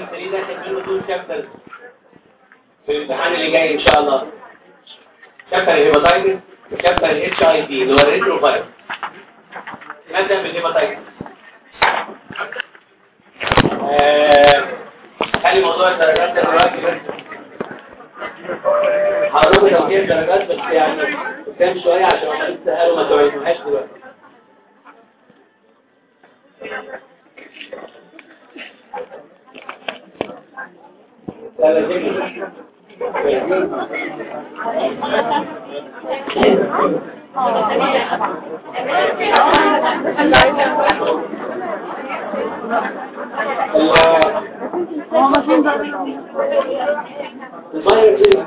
3 داخل منه دول شابتر في الامتحان اللي جاي ان شاء الله شابتر الهيباتايتس شابتر الاتش اي في اللي هو الريترو فايروس نبدا بالهيباتايتس آه، خلي موضوع الدرجات ده دلوقتي بس هقول لكم توزيع الدرجات بس يعني قدام شويه عشان هم لسه قالوا ما توعدوهاش دلوقتي لا لا تجي. الفيروس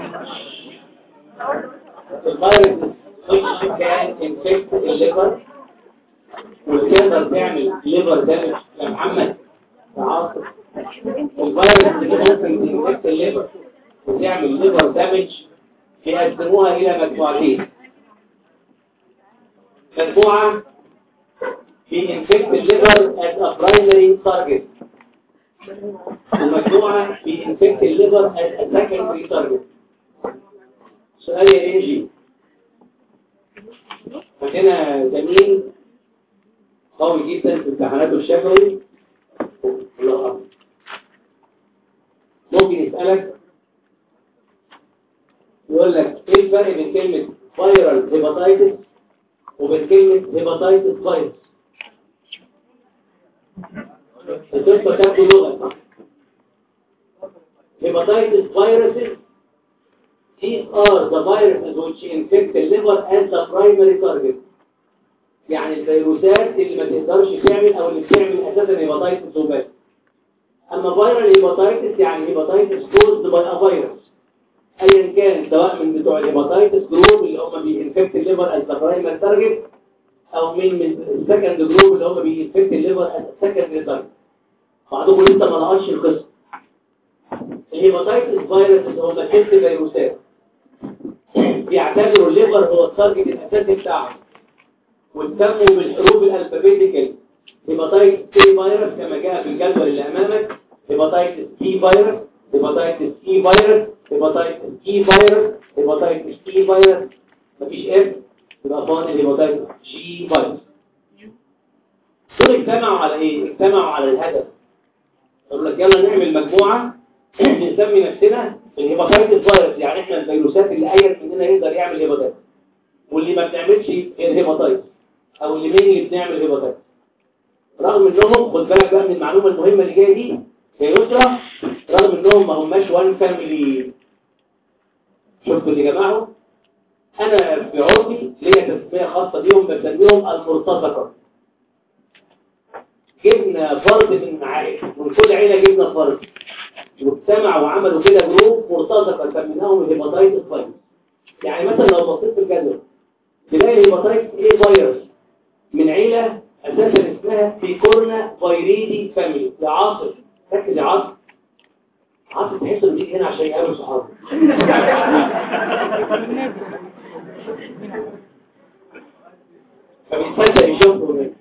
الفيروس خش كان انفكت الليفر وتقدر تعمل ليفر دامج يا محمد يا عاصم الفيروس اللي ممكن تنفكت الليفر وتعمل ليفر دامج بيقسموها الى مجموعتين مجموعه في انفكت الليفر as a primary target ومجموعة في انفكت الليفر as a secondary target سؤال يا انجي عندنا زميل قوي جدا في امتحاناته الشفوي الله أكبر. ممكن يسألك يقول لك ايه الفرق بين كلمة فايرال هيباتايتس وبين كلمة هيباتايتس فايروس القصة تاخد لغة صح hepatitis viruses these are the viruses which infect the liver as the primary target يعني الفيروسات اللي ما تقدرش تعمل او اللي بتعمل اساسا hepatitis وبس اما viral hepatitis يعني hepatitis caused by a virus ايا كان سواء من بتوع الهيباتايتس جروب اللي هم بينفكت الليفر از ذا برايمري تارجت او من من السكند جروب اللي هم بينفكت الليفر از سكندري تارجت بعضكم لسه ما لقاش القصه الهيباتايتس فيروس هو مكتب فيروسات بيعتبروا الليفر هو التارجت الاساسي بتاعهم وتسموا بالحروف الالفابيتيكال هيباتايتس سي فيروس كما جاء في الجدول اللي امامك هيباتايتس سي فيروس هيباتايتس اي فيروس هيباتايتس اي فيروس هيباتايتس اي فيروس مفيش اف يبقى فاضل هيباتايتس جي فيروس دول اجتمعوا على ايه؟ اجتمعوا على الهدف قالوا لك يلا نعمل مجموعه بنسمي نفسنا الهيباتايتس فيروس يعني احنا الفيروسات اللي اي مننا يقدر يعمل هيباتايتس واللي ما بنعملش الهيباتايتس او اللي مين اللي بنعمل هيباتايتس رغم انهم خد بالك بقى من المعلومه المهمه اللي جايه دي يا يسرا رغم انهم ما هماش وان فاميلي شفتوا اللي جماعه انا في عرفي ليا تسميه خاصه بيهم بسميهم المرتزقه جبنا فرد من عائله من كل عيله جبنا فرد واجتمعوا وعملوا كده جروب مرتزقه سميناهم الهيباتايتس فيروس يعني مثلا لو بصيت في الجدول تلاقي الهيباتايتس ايه فيروس من عيله اساسا اسمها فيكورنا فيريدي فاميلي يا عاصر ركز يا عاصر عاصر تحس انه بيجي هنا عشان يقابل صحابه فبيتصدق يشوفه هناك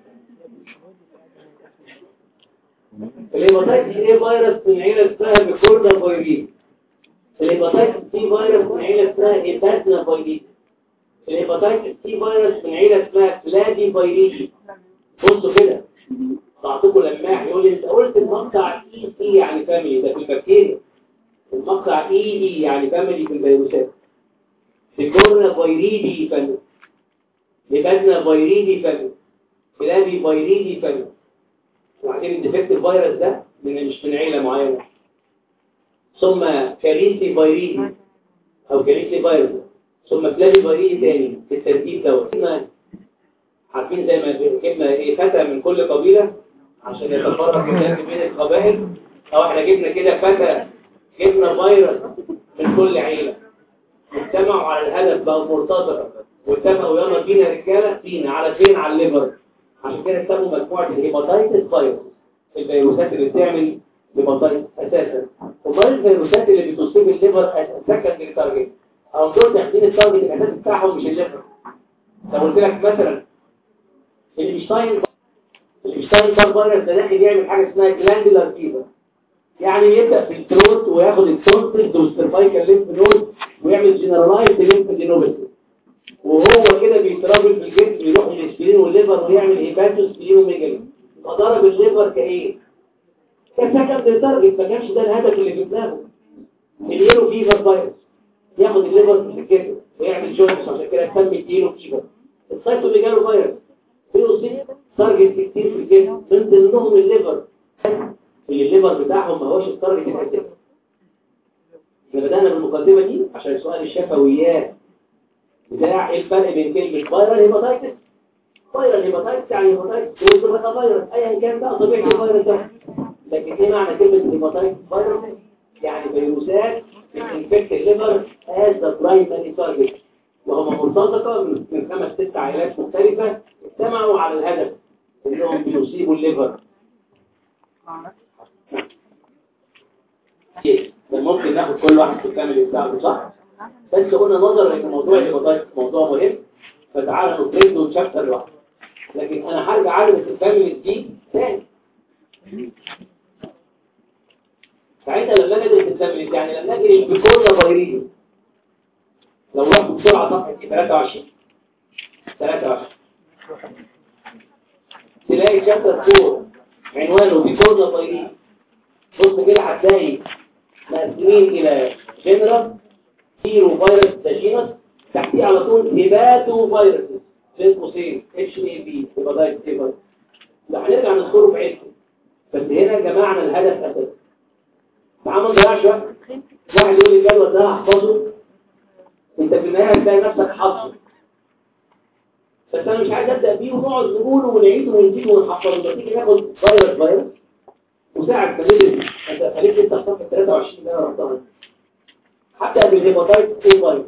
الهيباتايتس ايه فيروس من عيله اسمها فيكورنا فيريدي الهيباتايتس سي فيروس من عيله اسمها هيباتنا فيريدي الهيباتايتس سي فيروس من عيله اسمها فلادي فيريدي بصوا كده بعضكم لماح يقول لي انت قلت المقطع اي سي يعني فاميلي ده في البكتيريا المقطع اي اي يعني فاميلي في الفيروسات سيكورنا فيريدي فاميلي لبدنا فيريدي فاميلي فلادي فيريدي فاميلي وبعدين الديفكت الفيروس ده من مش من عيله معينه ثم كاريسي فيريدي او كاريسي فيروس ثم فلادي فيريدي تاني في الترتيب دوت عارفين زي ما جبنا ايه فتى من كل قبيلة عشان يتفرق الناس بين القبائل او احنا جبنا كده فتى جبنا فيروس من كل عيلة اجتمعوا على الهدف بقوا مرتزقة واتفقوا يلا بينا رجالة بينا على فين على الليفر عشان كده سموا مجموعة الهيباتايتس فيروس الفيروسات اللي بتعمل هيباتايتس اساسا وما الفيروسات اللي بتصيب الليفر سكندري تارجت او دول تحديد التارجت الاساسي بتاعهم مش الليفر لو قلت لك مثلا الإشتاين الإشتاين فيروس ده داخل يعمل حاجة اسمها جلاندولار فيفر يعني يبدأ في الثروت وياخد التونسلز والسيرفايكال ليمف نود ويعمل جنرالايز ليمف دينوباثي وهو كده بيترابل في الجسم يروح للسبلين والليفر ويعمل هيباتوسبلين وميجالي فضرب الليفر كايه؟ كسكند تارجت ما كانش ده الهدف اللي في دماغه اليلو فيفر فيروس ياخد الليفر في الجسم ويعمل جوينتس عشان كده سمي اليلو فيفر السايتوميجالو فيروس بيوصيب تارجت كتير في الجسم من ضمنهم الليفر اللي الليفر بتاعهم ما هوش التارجت الاساسي احنا بدأنا بالمقدمة دي عشان السؤال الشفويات بتاع ايه الفرق بين كلمة فيرال هيباتايتس فيرال هيباتايتس يعني هيباتايتس هو بقى فيروس ايا كان بقى طبيعة الفيروس ده لكن ايه معنى كلمة هيباتايتس فيروس يعني فيروسات بتنفكت الليفر as the primary target وهم مرتزقة من خمس ست عائلات مختلفة اجتمعوا على الهدف انهم بيصيبوا الليفر ممكن ناخد كل واحد في الكامل بتاعه صح؟ بس قلنا نظرا ان موضوع الهيباتايتس موضوع مهم فتعالى نفرده تشابتر لوحده لكن انا هرجع اعرف الفاميلي دي تاني ساعتها لما ندرس الفاميلي يعني لما نجري بكل فيروس لو رحت بسرعه صفحه 23 23 تلاقي شابتر 4 عنوانه بيكورنا فيروس بص كده هتلاقي مقسمين الى جنرال سيرو فيروس داجينس تحتيه على طول هيباتو فيروس بين قوسين اتش اي بي هيباتايتس سي فيروس لا هنرجع نذكره بعيدكم بس هنا جمعنا الهدف اساسا تعال ما نضيعش وقت واحد يقول لي الجدول ده هحفظه انت في النهايه هتلاقي نفسك حافظه بس انا مش عايز ابدا بيه ونقعد نقوله ونعيده ونزيده ونحفظه تيجي ناخد فيروس فيروس وساعد فليل انت خليك انت في صفحه 23 اللي انا رحتها حتى بالهيباتايتس اي فيروس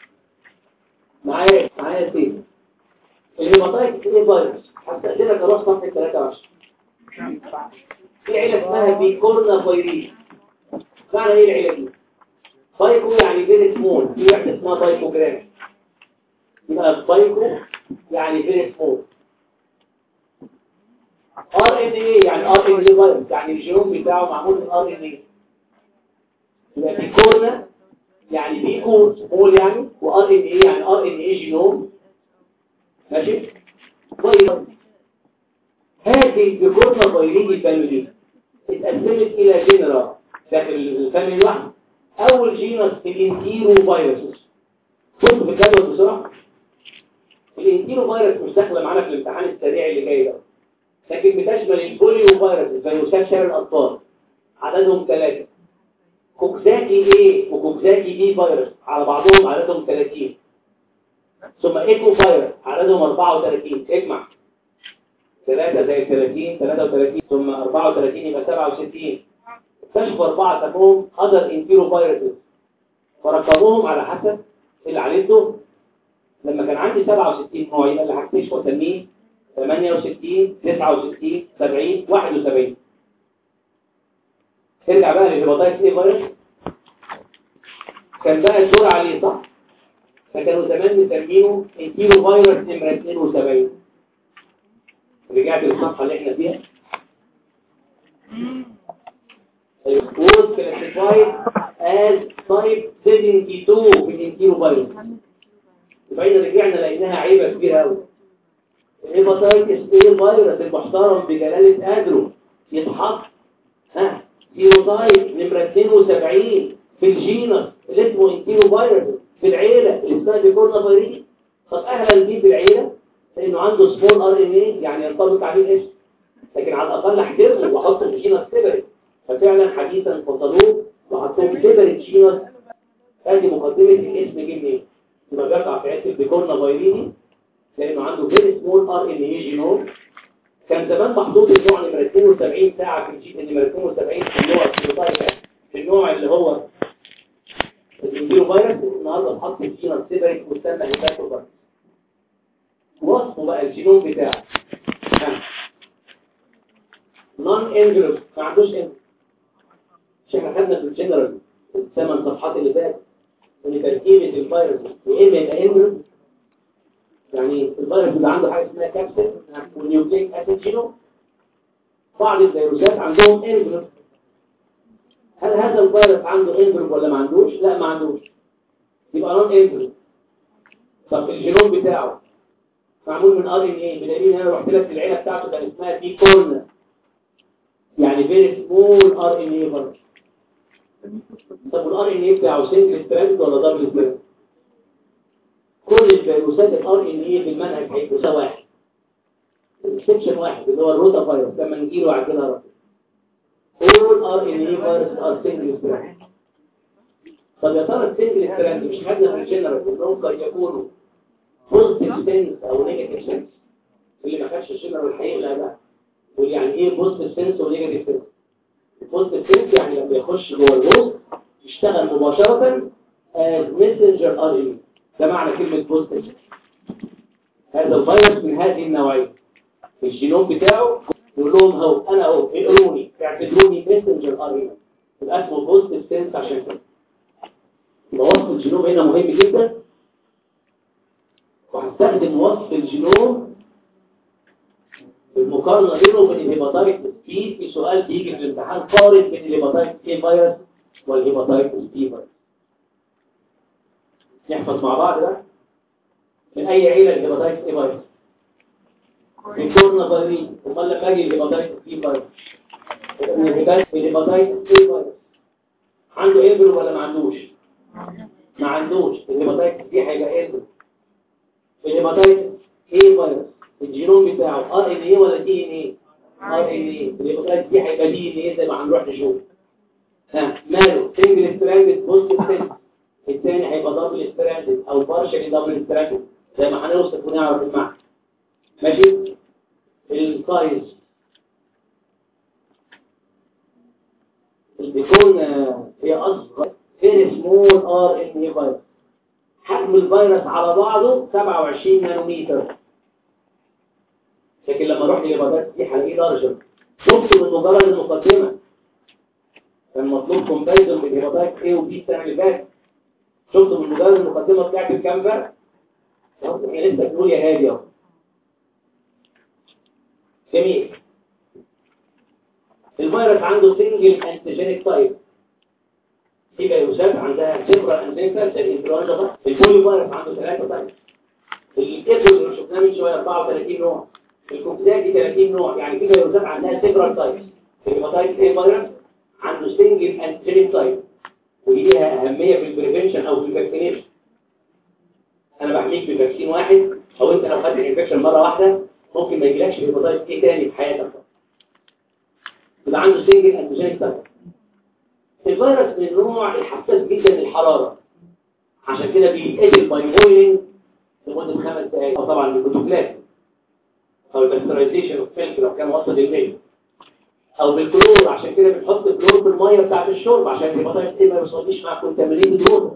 معايا معايا سيف الهيباتايتس اي فيروس هستأذنك اروح صفحه 23 في عيله اسمها بيكورنا فيروس معنى ايه العيله دي بايكو يعني فيري سمول في واحده اسمها بايكوجرام يبقى بايكو يعني فيري سمول ار ان اي يعني ار ان اي فيروس يعني الجينوم بتاعه معمول من ار ان اي يبقى بيكورنا يعني بيكو سمول يعني وار ان اي يعني ار ان اي جينوم ماشي طيب هذه البيكورنا فيروس الفاميلي اتقسمت الى جنرال داخل الفاميلي الواحد اول جينس الانتيرو فيروسز بص في الجدول بسرعه الانتيرو فيروس مش داخله معانا في الامتحان السريع اللي جاي ده لكن بتشمل البوليو فيروس فيروسات شلل الاطفال عددهم ثلاثه كوكزاكي ايه وكوكزاكي بي فيروس على بعضهم عددهم 30 ثم ايكو فيروس عددهم 34 اجمع 3 زي 30 33 ثم 34 يبقى 67 اكتشفوا أربعة سموهم other enteroviruses فركبوهم على حسب اللي عليته لما كان عندي 67 نوع يبقى اللي هكتشفه اسميه 68 69 70 71 ارجع بقى للهيباتايتس ايه فيروس كان بقى الدور عليه صح فكانوا زمان مسمينه انتيرو فيروس نمرة 72 رجعت للصفحة اللي احنا فيها was classified as type 72 في الانتيرو فيروس وبعدين رجعنا لقيناها عيبة كبيرة قوي الهيباتايتس ايه الفيروس المحترم بجلالة قدره يتحط ها سيروتايب نمرة 72 في الجينس اللي اسمه انتيرو فيروس في العيلة اللي اسمها بيكورنا فيروس طب اهلا بيه في العيلة لانه عنده سمول ار ان اي يعني ينطبق عليه الاسم لكن على الاقل احترمه واحطه في جينس سيبريت ففعلا حديثا فصلوه وحطوه سيبريت جينس هذه مقدمة الاسم جه منين؟ لما بيقع في عيلة البيكورنا فيروس لانه عنده فيري سمول ار ان اي جينوم كان زمان محطوط النوع نمرة 72 ساعة في الجين نمرة 72 في النوع السيروتايب في النوع اللي هو الانتيرو فيروس النهارده اتحط في جينوم سيبريت مسمى هيباتو فيروس وصفه بقى الجينوم بتاعه نون انفلوب ما عندوش انفلوب مش احنا خدنا في الجنرال الثمان صفحات اللي فاتت ان تركيبه الفيروس يا اما يبقى انفلوب يعني الفيروس اللي عنده حاجه اسمها كابسل والنيوكليك اسيد جينوم بعض الفيروسات عندهم انفلوب هل هذا الفيروس عنده انفلوب ولا ما عندوش لا ما عندوش يبقى نون انفلوب طب الجينوم بتاعه معمول من ار ان ايه بدليل ان انا رحت لك العيله بتاعته كان اسمها دي كورنا يعني فيري سمول ار ان ايه برضه طب والار ان ايه بتاعه سنجل ستراند ولا دبل ستراند كل الفيروسات الار ان ايه في المنهج هيبقوا واحد سكشن واحد اللي هو الروتا فيروس لما نجيله على كده رقم all ار ان ايه فيروس ار سنجل ستراند طب يا ترى السنجل ستراند مش خدنا في الجنرال انهم قد يكونوا بوزيتيف سنس او نيجاتيف سنس اللي ما خدش الجنرال الحقيقي لا ده يقول يعني ايه بوزيتيف سنس ونيجاتيف سنس البوزيتيف سنس يعني لما يخش جوه الهوست يشتغل مباشرة as messenger RNA ده معنى كلمة بوزيتيف هذا الفيروس من هذه النوعية الجينوم بتاعه يقول لهم اهو انا اهو اقروني اعتبروني messenger RNA يبقى اسمه بوزيتيف سنس عشان كده يبقى وصف الجينوم هنا مهم جدا وهستخدم وصف الجينوم المقارنة بينه وبين الهيباتايتس بي في سؤال بيجي في الامتحان قارن بين الهيباتايتس اي فيروس والهيباتايتس بي فيروس نحفظ مع بعض ده من اي عيلة الهيباتايتس اي فيروس من كورنا فيروس امال لما اجي الهيباتايتس بي فيروس من الهيباتايتس اي فيروس عنده ايبل ولا ما عندوش ما عندوش الهيباتايتس دي هيبقى ايبل الهيباتايتس اي فيروس الجينوم بتاعه ار ان ايه ولا دي ان ايه ار ان ايه الهيباتايتس دي هيبقى دي ان ايه زي ما هنروح نشوف ها ماله سنجل ستراندد بوزيتيف سنس الثاني هيبقى دبل ستراندد او بارشلي دبل ستراندد زي ما هنوصف ونعرف المعنى ماشي السايز بيكون هي اصغر فيري سمول ار ان اي فيروس حجم الفيروس على بعضه 27 نانومتر لكن لما اروح للهيباتايتس دي هلاقيه درجه شفت من مجرد المقدمه كان مطلوب كومباريزون بين هيباتايتس A وبي السنه اللي فاتت شفت من مجرد المقدمه بتاعت الكام فرق هي لسه بتقول يا هادي اهو جميل الفيروس عنده سنجل انتيجينيك تايب في فيروسات عندها سيبرا انزيمتا زي الانفلونزا ده البوليو فيروس عنده ثلاثه تايب الايكوز اللي شفناه من شويه 34 نوع الكوكسات دي 30 نوع يعني في فيروسات عندها سيبرا تايبس الهيباتايتس اي فيروس عنده سنجل انتيجينيك تايب وليها اهميه في البريفنشن او في الفاكسينيشن انا بحميك بفاكسين واحد او انت لو خدت الانفكشن مره واحده ممكن ما يجيلكش هيباتايتس ايه تاني في حياتك يبقى عنده سنجل انتيجينيك تايب الفيروس من النوع الحساس جدا للحراره عشان كده بيتقتل باي بويلنج لمده خمس دقائق او طبعا بالبروتوكلات او الباسترايزيشن اوف ميلك لو كان وصل للميل او بالكلور عشان كده بنحط الكلور في الميه بتاعه الشرب عشان الهيباتايتس ايه ما يوصلش مع كونتامينيت الوتر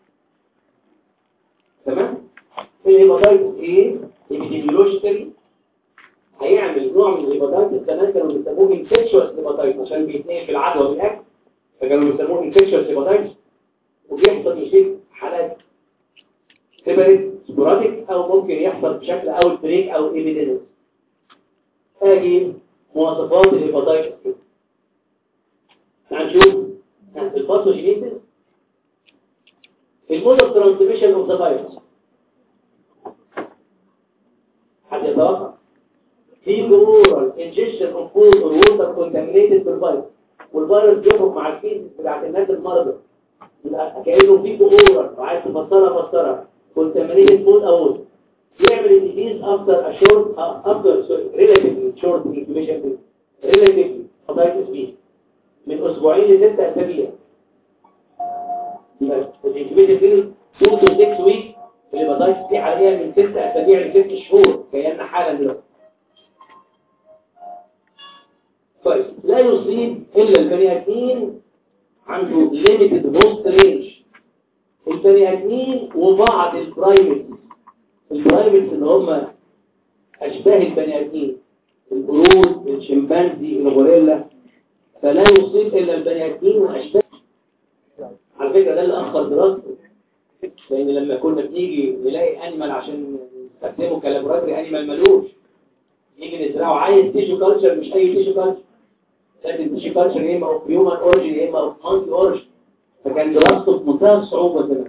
تمام الهيباتايتس ايه ابيديميولوجيكالي هيعمل نوع من الهيباتايتس زمان كانوا بيسموه انفكشوس هيباتايتس عشان بيتنقل بالعدوى بالاكل فكانوا بيسموه انفكشوس هيباتايتس وبيحصل يصيب حالات سيبريت سبوراتيك او ممكن يحصل بشكل اوت بريك او ايبيديميك ادي مواصفات الهيباتايتس هنشوف الباثوجينيسيس المود اوف ترانسميشن اوف ذا فيروس حد يتوقع في اورال انجكشن اوف فود اور ووتر كونتامينيتد بالفيروس والفيروس بيخرج مع الكيس بتاعت الناس المرضى يبقى كانه في اورال وعايز تفسرها فسرها كونتامينيتد فود او ووتر يعمل الديزيز افتر ا شورت افتر ريلاتيفلي شورت انكيوبيشن بيريود ريلاتيفلي هيباتايتس بي من اسبوعين لستة اسابيع يبقى الانكيوبيشن بيريود 2 تو 6 ويك الهيباتايتس دي حاليا من 6 اسابيع ل 6 شهور كأن حالا دلوقتي طيب لا يصيب الا البني ادمين عنده ليميتد هوست رينج البني ادمين وبعض البرايمتس البرايمتس اللي هم اشباه البني ادمين القرود الشمبانزي الغوريلا فلا يصيب الا البني ادمين واشباه على فكره ده اللي اخر دراسته لان لما كنا بنيجي نلاقي انيمال عشان نستخدمه كلابوراتوري انيمال ملوش نيجي نزرعه عايز تيشو كلتشر مش اي تيشو كلتشر لازم تشي كالتشر يا اما اوف هيومن اوريجين يا اما اوف مونكي اوريجين فكان دراسته في منتهى الصعوبه كده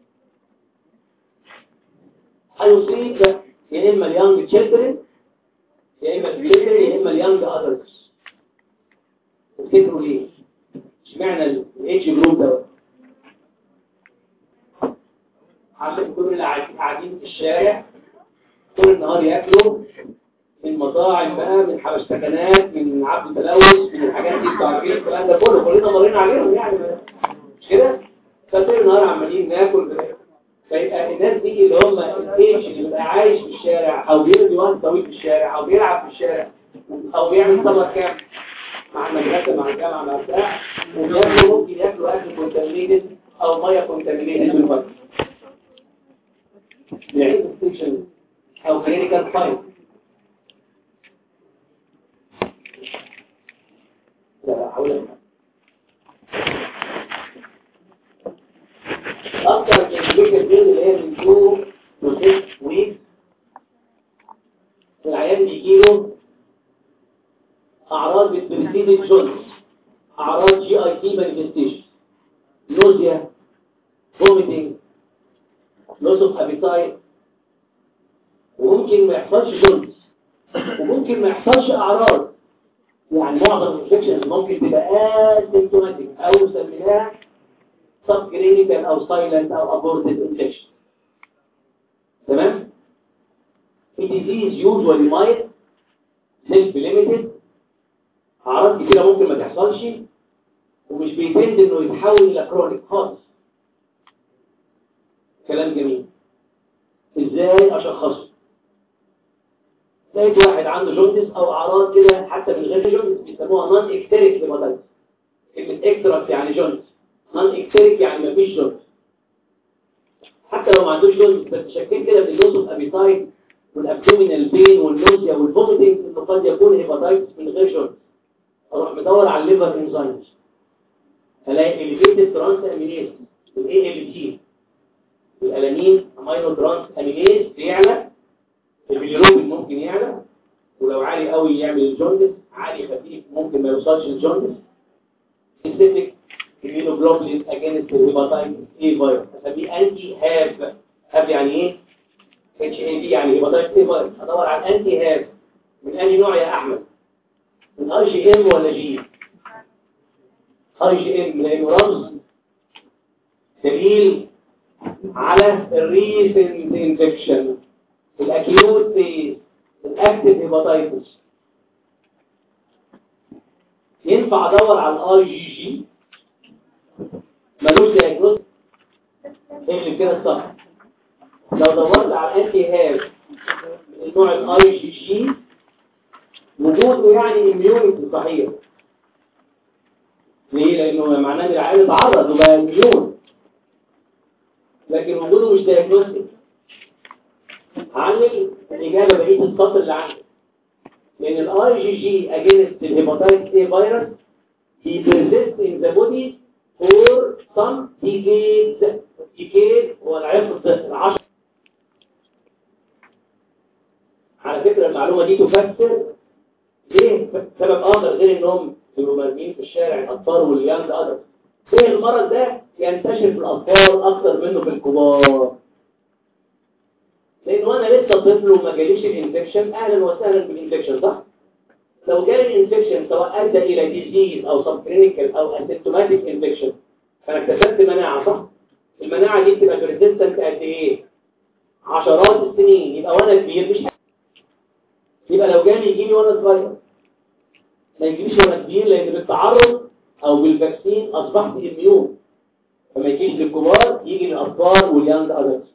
هيصيب يا اما اليانج تشيلدرن يا اما التشيلدرن يا اما اليانج ادلتس تفتكروا ليه؟ اشمعنى الاتش جروب ده عشان كل اللي قاعدين في الشارع طول النهار ياكلوا من مطاعم بقى من حبشتكنات من عبد التلوث من الحاجات دي انتوا عارفين الكلام ده كله كلنا مرينا عليهم يعني مش كده فطول النهار عمالين ناكل فيبقى الناس دي اللي هم الايش اللي بيبقى عايش في الشارع او بيقضي وقت طويل في الشارع او بيلعب في الشارع او بيعمل سمر كامب مع المدرسه مع الجامعه مع بتاع وبياكلوا ممكن ياكلوا اكل كونتامينيتد او ميه كونتامينيتد بالميه يعني ستيشن او كلينيكال فايل لا حول اكتر من الفكره دي اللي هي من 2 to 6 ويك العيان بيجي له اعراض بتبريسيد الجونز اعراض جي اي تي مانيفستيشن نوزيا فوميتنج لوس اوف ابيتايت وممكن ما يحصلش جونز وممكن ما يحصلش اعراض يعني معظم الانفكشنز ممكن تبقى اسيمتوماتيك او سميناها سب كلينيكال او سايلنت او ابورتد انفكشن تمام It is usually mild self-limited أعراض كتيرة ممكن ما تحصلش ومش بيتند إنه يتحول إلى كرونيك خالص كلام جميل إزاي أشخصه لقيت واحد عنده جوندس أو أعراض كده حتى من غير جوندس بيسموها نون اكتريك هيباتايتس كلمة اكترك يعني جوندس نون اكتريك يعني مفيش جوندس حتى لو ما عندوش جوندس بس شكيت كده باللوس اوف ابيتايت والابدومينال بين والنوزيا والفوميتنج انه قد يكون هيباتايتس من غير جوندس اروح مدور على الليفر انزيمز الاقي اليفيتد ترانس امينيز الاي ال تي الالانين امينو ترانس امينيز بيعلى البيليروبين ممكن يعلى ولو عالي قوي يعمل الجوندس عالي خفيف ممكن ما يوصلش للجوندس سبيسيفيك immunoglobulin against الهيباتايتس اي فيروس اسميه انتي هاب هاب يعني ايه اتش اي في يعني هيباتايتس اي فيروس ادور على الانتي هاب من اي نوع يا احمد من اي جي ام ولا جي اي جي ام لانه رمز دليل على الريسنت انفكشن الاكيوت فيز الاكتف هيباتايتس ينفع ادور على الاي جي جي ملوش دايجنوز اكتب كده الصح لو دورت على الانتي هاب النوع الاي جي جي وجوده يعني اميونيتي صحيح ليه لانه معناه ان العيال اتعرض وبقى اميون لكن وجوده مش دايجنوستيك علل الاجابه بقيه السطر اللي عندك لان الاي جي جي اجينست الهيباتايتس اي فيروس he persists in the body for some decades decade هو العقد العشر على فكرة المعلومة دي تفسر ليه سبب آخر غير انهم يبقوا مرميين في الشارع الأطفال واليانج أدر ليه المرض ده ينتشر في الأطفال أكثر منه في الكبار لأنه أنا لسه طفل وما جاليش الانفكشن أهلا وسهلا بالانفكشن صح؟ لو جالي الانفكشن سواء أدى إلى ديزيز أو سب كلينيكال أو اسيمتوماتيك انفكشن فأنا اكتسبت مناعة صح؟ المناعة دي بتبقى بريزيستنت قد إيه؟ عشرات السنين يبقى وأنا كبير مش يبقى لو جالي يجيني وأنا صغير ما يجيش وأنا كبير لأن بالتعرض أو بالفاكسين أصبحت إميون فما يجيش للكبار يجي للأطفال واليانج أدلتس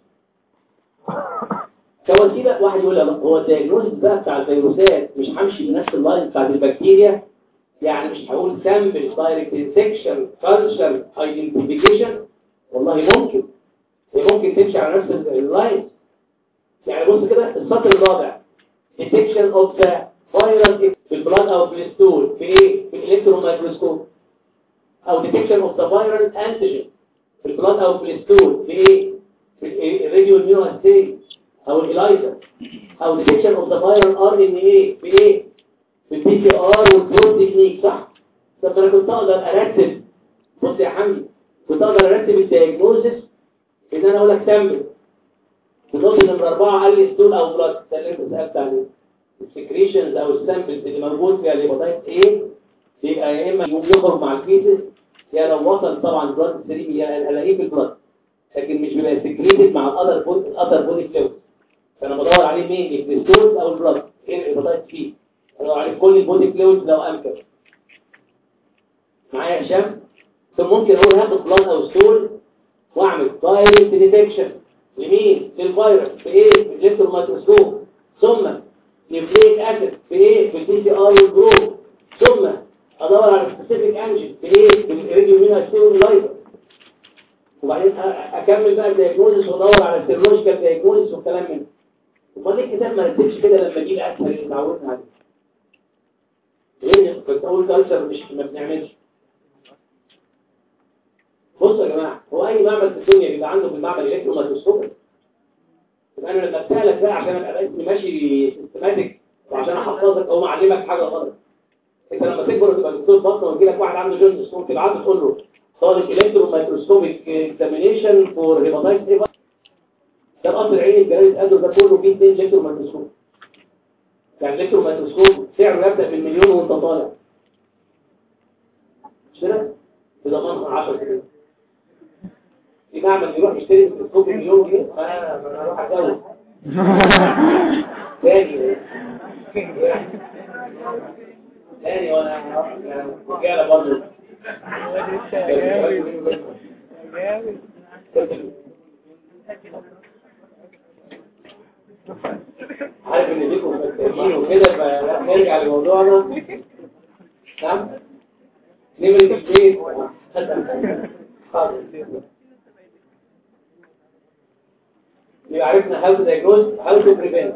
كوسيلة واحد يقول لك هو الدياجنوستس بقى بتاع الفيروسات مش همشي بنفس اللاين بتاعت البكتيريا يعني مش هقول سامبل دايركت انسكشن كالتشر ايدنتيفيكيشن والله ممكن هي ممكن تمشي على نفس اللاين يعني بص كده السطر الرابع detection of the viral في البلاد او في الستول في ايه في الالكترون مايكروسكوب او detection of the viral antigen في البلاد او في الستول في ايه في الراديو اميونو اساي او الإلايزا او detection of the viral RNA في ايه في البي سي ار والبروت تكنيك صح طب انا كنت اقدر ارتب بص يا حمدي كنت اقدر ارتب الدياجنوزس ان انا اقول لك سامبل النقطه نمره اربعه قال لي ستول او بلاد ده اللي انت سالت عليه السكريشنز او السامبلز اللي موجود فيها الهيباتايت ايه بيبقى يا اما يخرج مع الفيتس يا لو وصل طبعا بلاد سليم يا الاقيه في البلاد لكن مش بيبقى سكريتد مع الاذر بودي الاذر بودي فلويد فانا بدور عليه مين في الستولز او البلاد ايه الهيباتايت فيه بدور عليه كل البودي فلويد لو امكن معايا يا هشام ثم ممكن اقول هاخد بلاد او ستول واعمل دايركت ديتكشن لمين للفيروس في ايه في الالكتروميكروسكوب ثم نيوكليك اسيد في ايه في البي سي ار والجروب ثم ادور على سبيسيفيك انجن في ايه في الريديومينا ستيرولايزر وبعدين اكمل بقى الدياجنوزس وادور على السيرولوجيكال دياجنوزس والكلام من امال ليه الكتاب ما رتبش كده لما اجيب اسهل اللي اتعودنا عليه ليه كنت اقول كالتشر مش ما بنعملش بصوا يا جماعه هو اي معمل في الدنيا بيبقى عنده في المعمل الكترو مايكروسكوب يبقى انا لما اسالك بقى عشان ابقى اسمي ماشي سيستماتيك وعشان احفظك او اعلمك حاجه غلط انت لما تكبر وتبقى دكتور بطنه ويجي لك واحد عنده جونز ستون تبعته تقول له طالب الكترو مايكروسكوبيك اكزامينيشن فور هيباتايتس ايه ده القصر العيني الجلال قدره ده كله فيه اثنين الكترو مايكروسكوب يعني الكترو مايكروسكوب سعره يبدا بالمليون وانت طالع مش كده؟ بضمان 10 جنيه في معمل يروح يشتري ميكروسكوب بمليون جنيه فانا انا اروح اتجوز تاني تاني وانا رجاله برضه عارف ان ليكم مستنيين وكده فنرجع لموضوعنا نعم نمرة البيت حاضر يبقى عرفنا how to diagnose how to prevent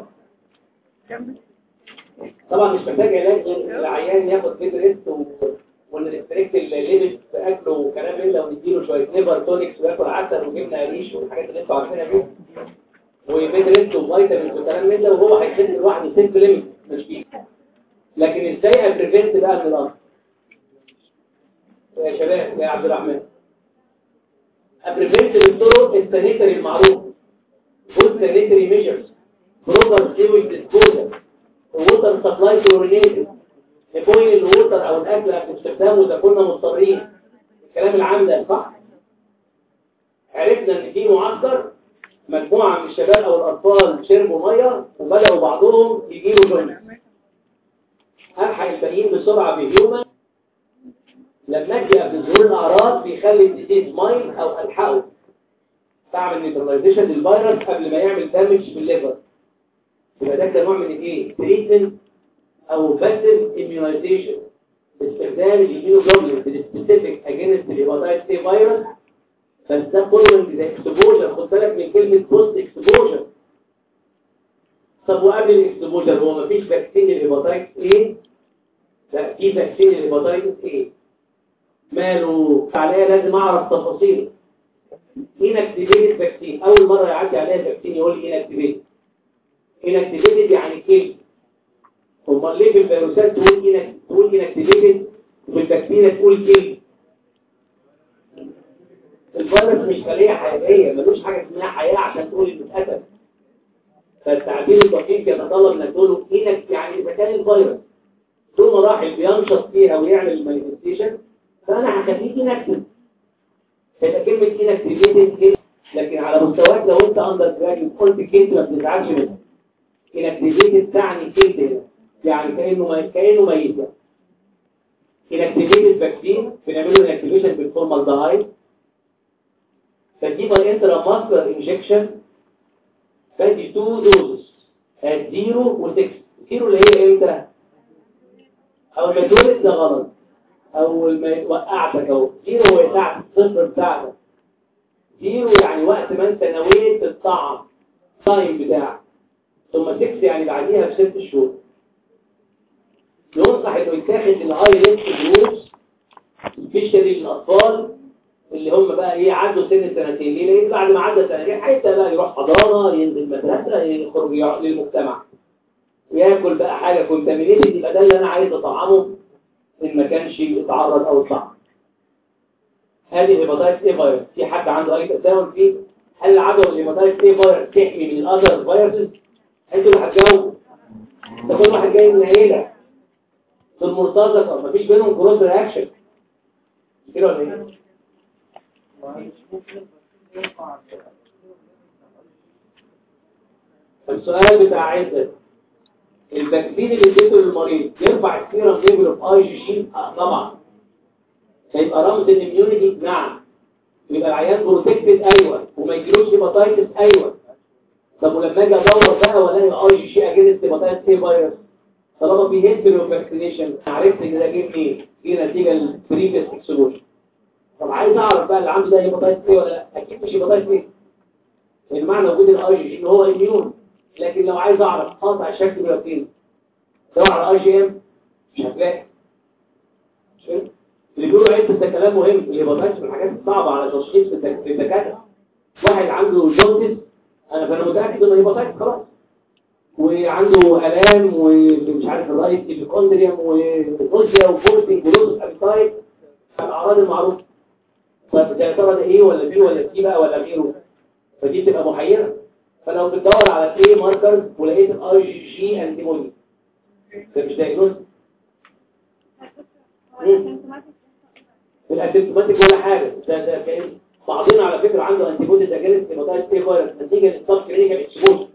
طبعا مش محتاج علاج غير العيان ياخد بيت ريست و... ونريستريكت الليمت في اكله وكلام من ده ونديله شويه ليفر تونكس وياكل عسل وجبنه قريش والحاجات اللي انتوا عارفينها دي وبيت ريست وفيتامينز وكلام من ده وهو هيخس لوحده سيلف ليميت مش فيه لكن ازاي ابريفنت بقى من الامر يا شباب يا عبد الرحمن ابريفنت بالطرق السانيتري المعروفه good sanitary measures, proper sewage disposal, water supply chlorinated, نبوين الووتر او الاكل قبل استخدامه اذا كنا مضطرين الكلام العام ده صح عرفنا ان في معسكر مجموعه من الشباب او الاطفال شربوا ميه وبداوا بعضهم يجيبوا جونز الحق الباقيين بسرعه بهيومن لما اجي قبل ظهور الاعراض بيخلي الديزيز مايل او الحقه تعمل نيوتراليزيشن للفيروس قبل ما يعمل دامج في الليفر يبقى ده كان نوع من الايه تريتمنت او باسيف اميونايزيشن باستخدام الاميونوجلوبولين السبيسيفيك اجينست الهيباتايتس اي فيروس بس ده فولوينج ذا اكسبوجر خد بالك من كلمه بوست اكسبوجر طب وقبل الاكسبوجر هو مفيش فاكسين للهيباتايتس ايه لا في فاكسين للهيباتايتس ايه ماله عليا لازم اعرف تفاصيله inactivated vaccine اول مره يعدي عليها فاكسين يقول لي inactivated inactivated يعني كيل امال ليه في الفيروسات تقول تقول inactivated وفي الفاكسين تقول كيل الفيروس مش خليه حياتيه ملوش حاجه اسمها حياه عشان تقول انه اتقتل فالتعبير الدقيق يتطلب انك تقول له إنك يعني اذا كان الفيروس له مراحل بينشط فيها ويعمل مانيفستيشن فانا هخليك inactive هيبقى كلمة inactivated كده لكن على مستواك لو انت اندر جراديوت قلت كلمة ما بتزعلش منها inactivated تعني كلمة يعني كأنه ما كأنه ميت inactivated vaccine بنعمله inactivation بالفورمالدهايد فدي انترا ماسكر انجكشن فدي 2 دوزز زيرو و6 زيرو اللي هي امتى؟ او ما تولد ده غلط اول ما وقعتك اهو زيرو هو ساعة الصفر بتاعتك زيرو يعني وقت ما انت نويت تطعم تايم بتاعك ثم 6 يعني بعديها بست شهور ينصح انه يتاخد الهاي ريسك جروبس سبيشالي للاطفال اللي هم بقى ايه عدوا سن سنتين ليه لان بعد ما عدى سنتين هيبدا بقى يروح حضانه ينزل مدرسه يخرج للمجتمع ياكل بقى حاجه كونتامينيتد يبقى ده اللي انا عايز اطعمه ان ما كانش اتعرض او اتصاب هذه الهيباتايتس اي فيروس في حد عنده اي تساؤل فيه هل عدوى الهيباتايتس اي فيروس تحمي من الاذر فيروسز انتوا اللي هتجاوبوا ده كل واحد جاي من عيله في المرتزقه مفيش بينهم كروس رياكشن كده ولا ايه السؤال بتاع عزت الفاكسين اللي اديته للمريض يرفع السيرم ليفل اوف اي جي جي طبعا هيبقى رمز الاميونيتي نعم يبقى العيان بروتكتد ايوه وما يجيلوش هيباتايتس ايوه طب ولما اجي ادور بقى والاقي اي جي جي اجينست هيباتايتس اي فيروس طالما في هيستوري اوف فاكسينيشن عرفت ان ده جه منين؟ دي نتيجه للبريفيس اكسبوجر طب عايز اعرف بقى اللي عنده ده هيباتايتس ايه ولا لا اكيد مش هيباتايتس ايه لان معنى وجود الاي جي جي ان هو اميون لكن لو عايز اعرف قاطع الشكل بيبقى فين دور على اي جي ام مش هتلاقي اللي بيقولوا عيد ده كلام مهم الهيباتايتس من الحاجات الصعبه على تشخيص في الدكاتره واحد عنده جوندس انا فانا متاكد انه هيباتايتس خلاص وعنده الام ومش عارف الرايت ايبيكوندريوم ونوزيا وفورتنج ولوز ابيتايت الاعراض المعروفه طب يا ترى ده ايه ولا بي ولا سي بقى ولا غيره فدي بتبقى محيره فلو بتدور على الاي ماركرز ولقيت الاي جي جي انتيبودي ده مش دايجنوز الاسيمتوماتيك ولا حاجه ده ده كان بعضنا على فكره عنده انتيبودي ده جالس هيباتايتس اي فيروس نتيجه للسب كلينيكال اكسبوجر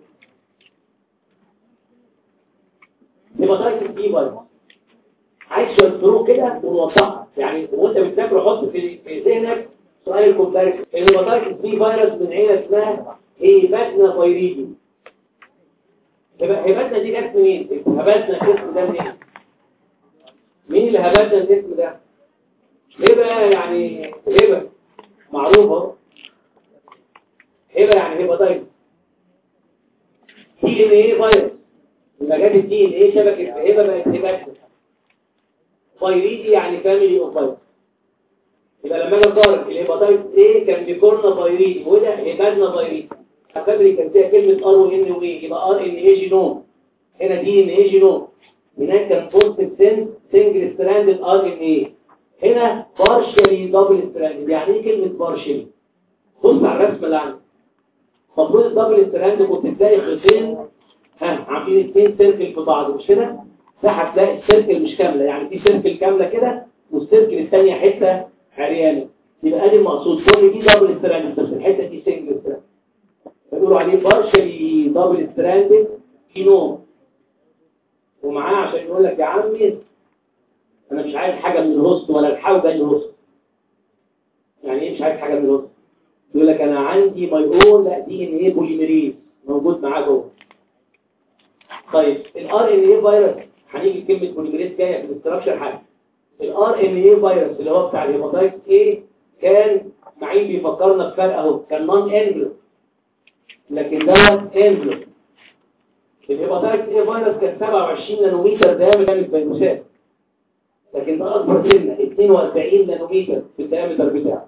هيباتايتس بي فيروس عايز شويه فروق كده ونوضحها يعني وانت بتذاكر حط في في ذهنك سؤال الكومباريشن الهيباتايتس بي فيروس من عيله اسمها هيباتنا فيريدي هيباتنا دي جت منين؟ هباتنا الاسم ده منين؟ مين اللي هباتنا الاسم ده؟ هبه يعني هبه معروفه هبه يعني هيباتايتس دي ان ايه فيروس لما جت الدي ان ايه شبكه هبه بقت هيباتنا فيريدي يعني فاميلي اوف فيروس يبقى لما اجي اقارن الهيباتايتس ايه كان بيكورنا فيريدي وده هيباتنا فيريدي الفاميلي كان فيها كلمه ار وان وايه يبقى ار ان اي جينوم هنا دي ان اي جينوم هناك كان بوزيتيف سين سنجل ستراندد ار ان اي هنا بارشلي دبل ستراندد يعني ايه كلمه بارشلي بص على الرسمه اللي عندك المفروض الدبل ستراند كنت تلاقي خيطين ها عاملين اثنين سيركل في بعض مش كده ده هتلاقي السيركل مش كامله يعني في سيركل كامله كده والسيركل الثانيه حته عريانه يبقى ادي المقصود كل دي دبل ستراند بس الحته دي سنجل ستراند بيقولوا عليه بارشلي دبل ستراند جينوم ومعاه عشان يقول لك يا عمي انا مش عايز حاجه من الهوست ولا الحوجه الهوست يعني ايه مش عايز حاجه من الهوست يقول لك انا عندي ماي اون لا دي ان ايه بوليميريز موجود معاه جوه طيب الار ان ايه فيروس هنيجي كلمه بوليميريز جايه في الاستراكشر حاجه الار ان ايه فيروس اللي هو بتاع الهيباتايتس ايه كان معين بيفكرنا بفرق اهو كان نون انجلو لكن دوت انجلو الهيباتايتس ايه فيروس كان 27 نانومتر دايمتر من الفيروسات لكن ده اكبر سنه 42 نانومتر في الدايمتر بتاعه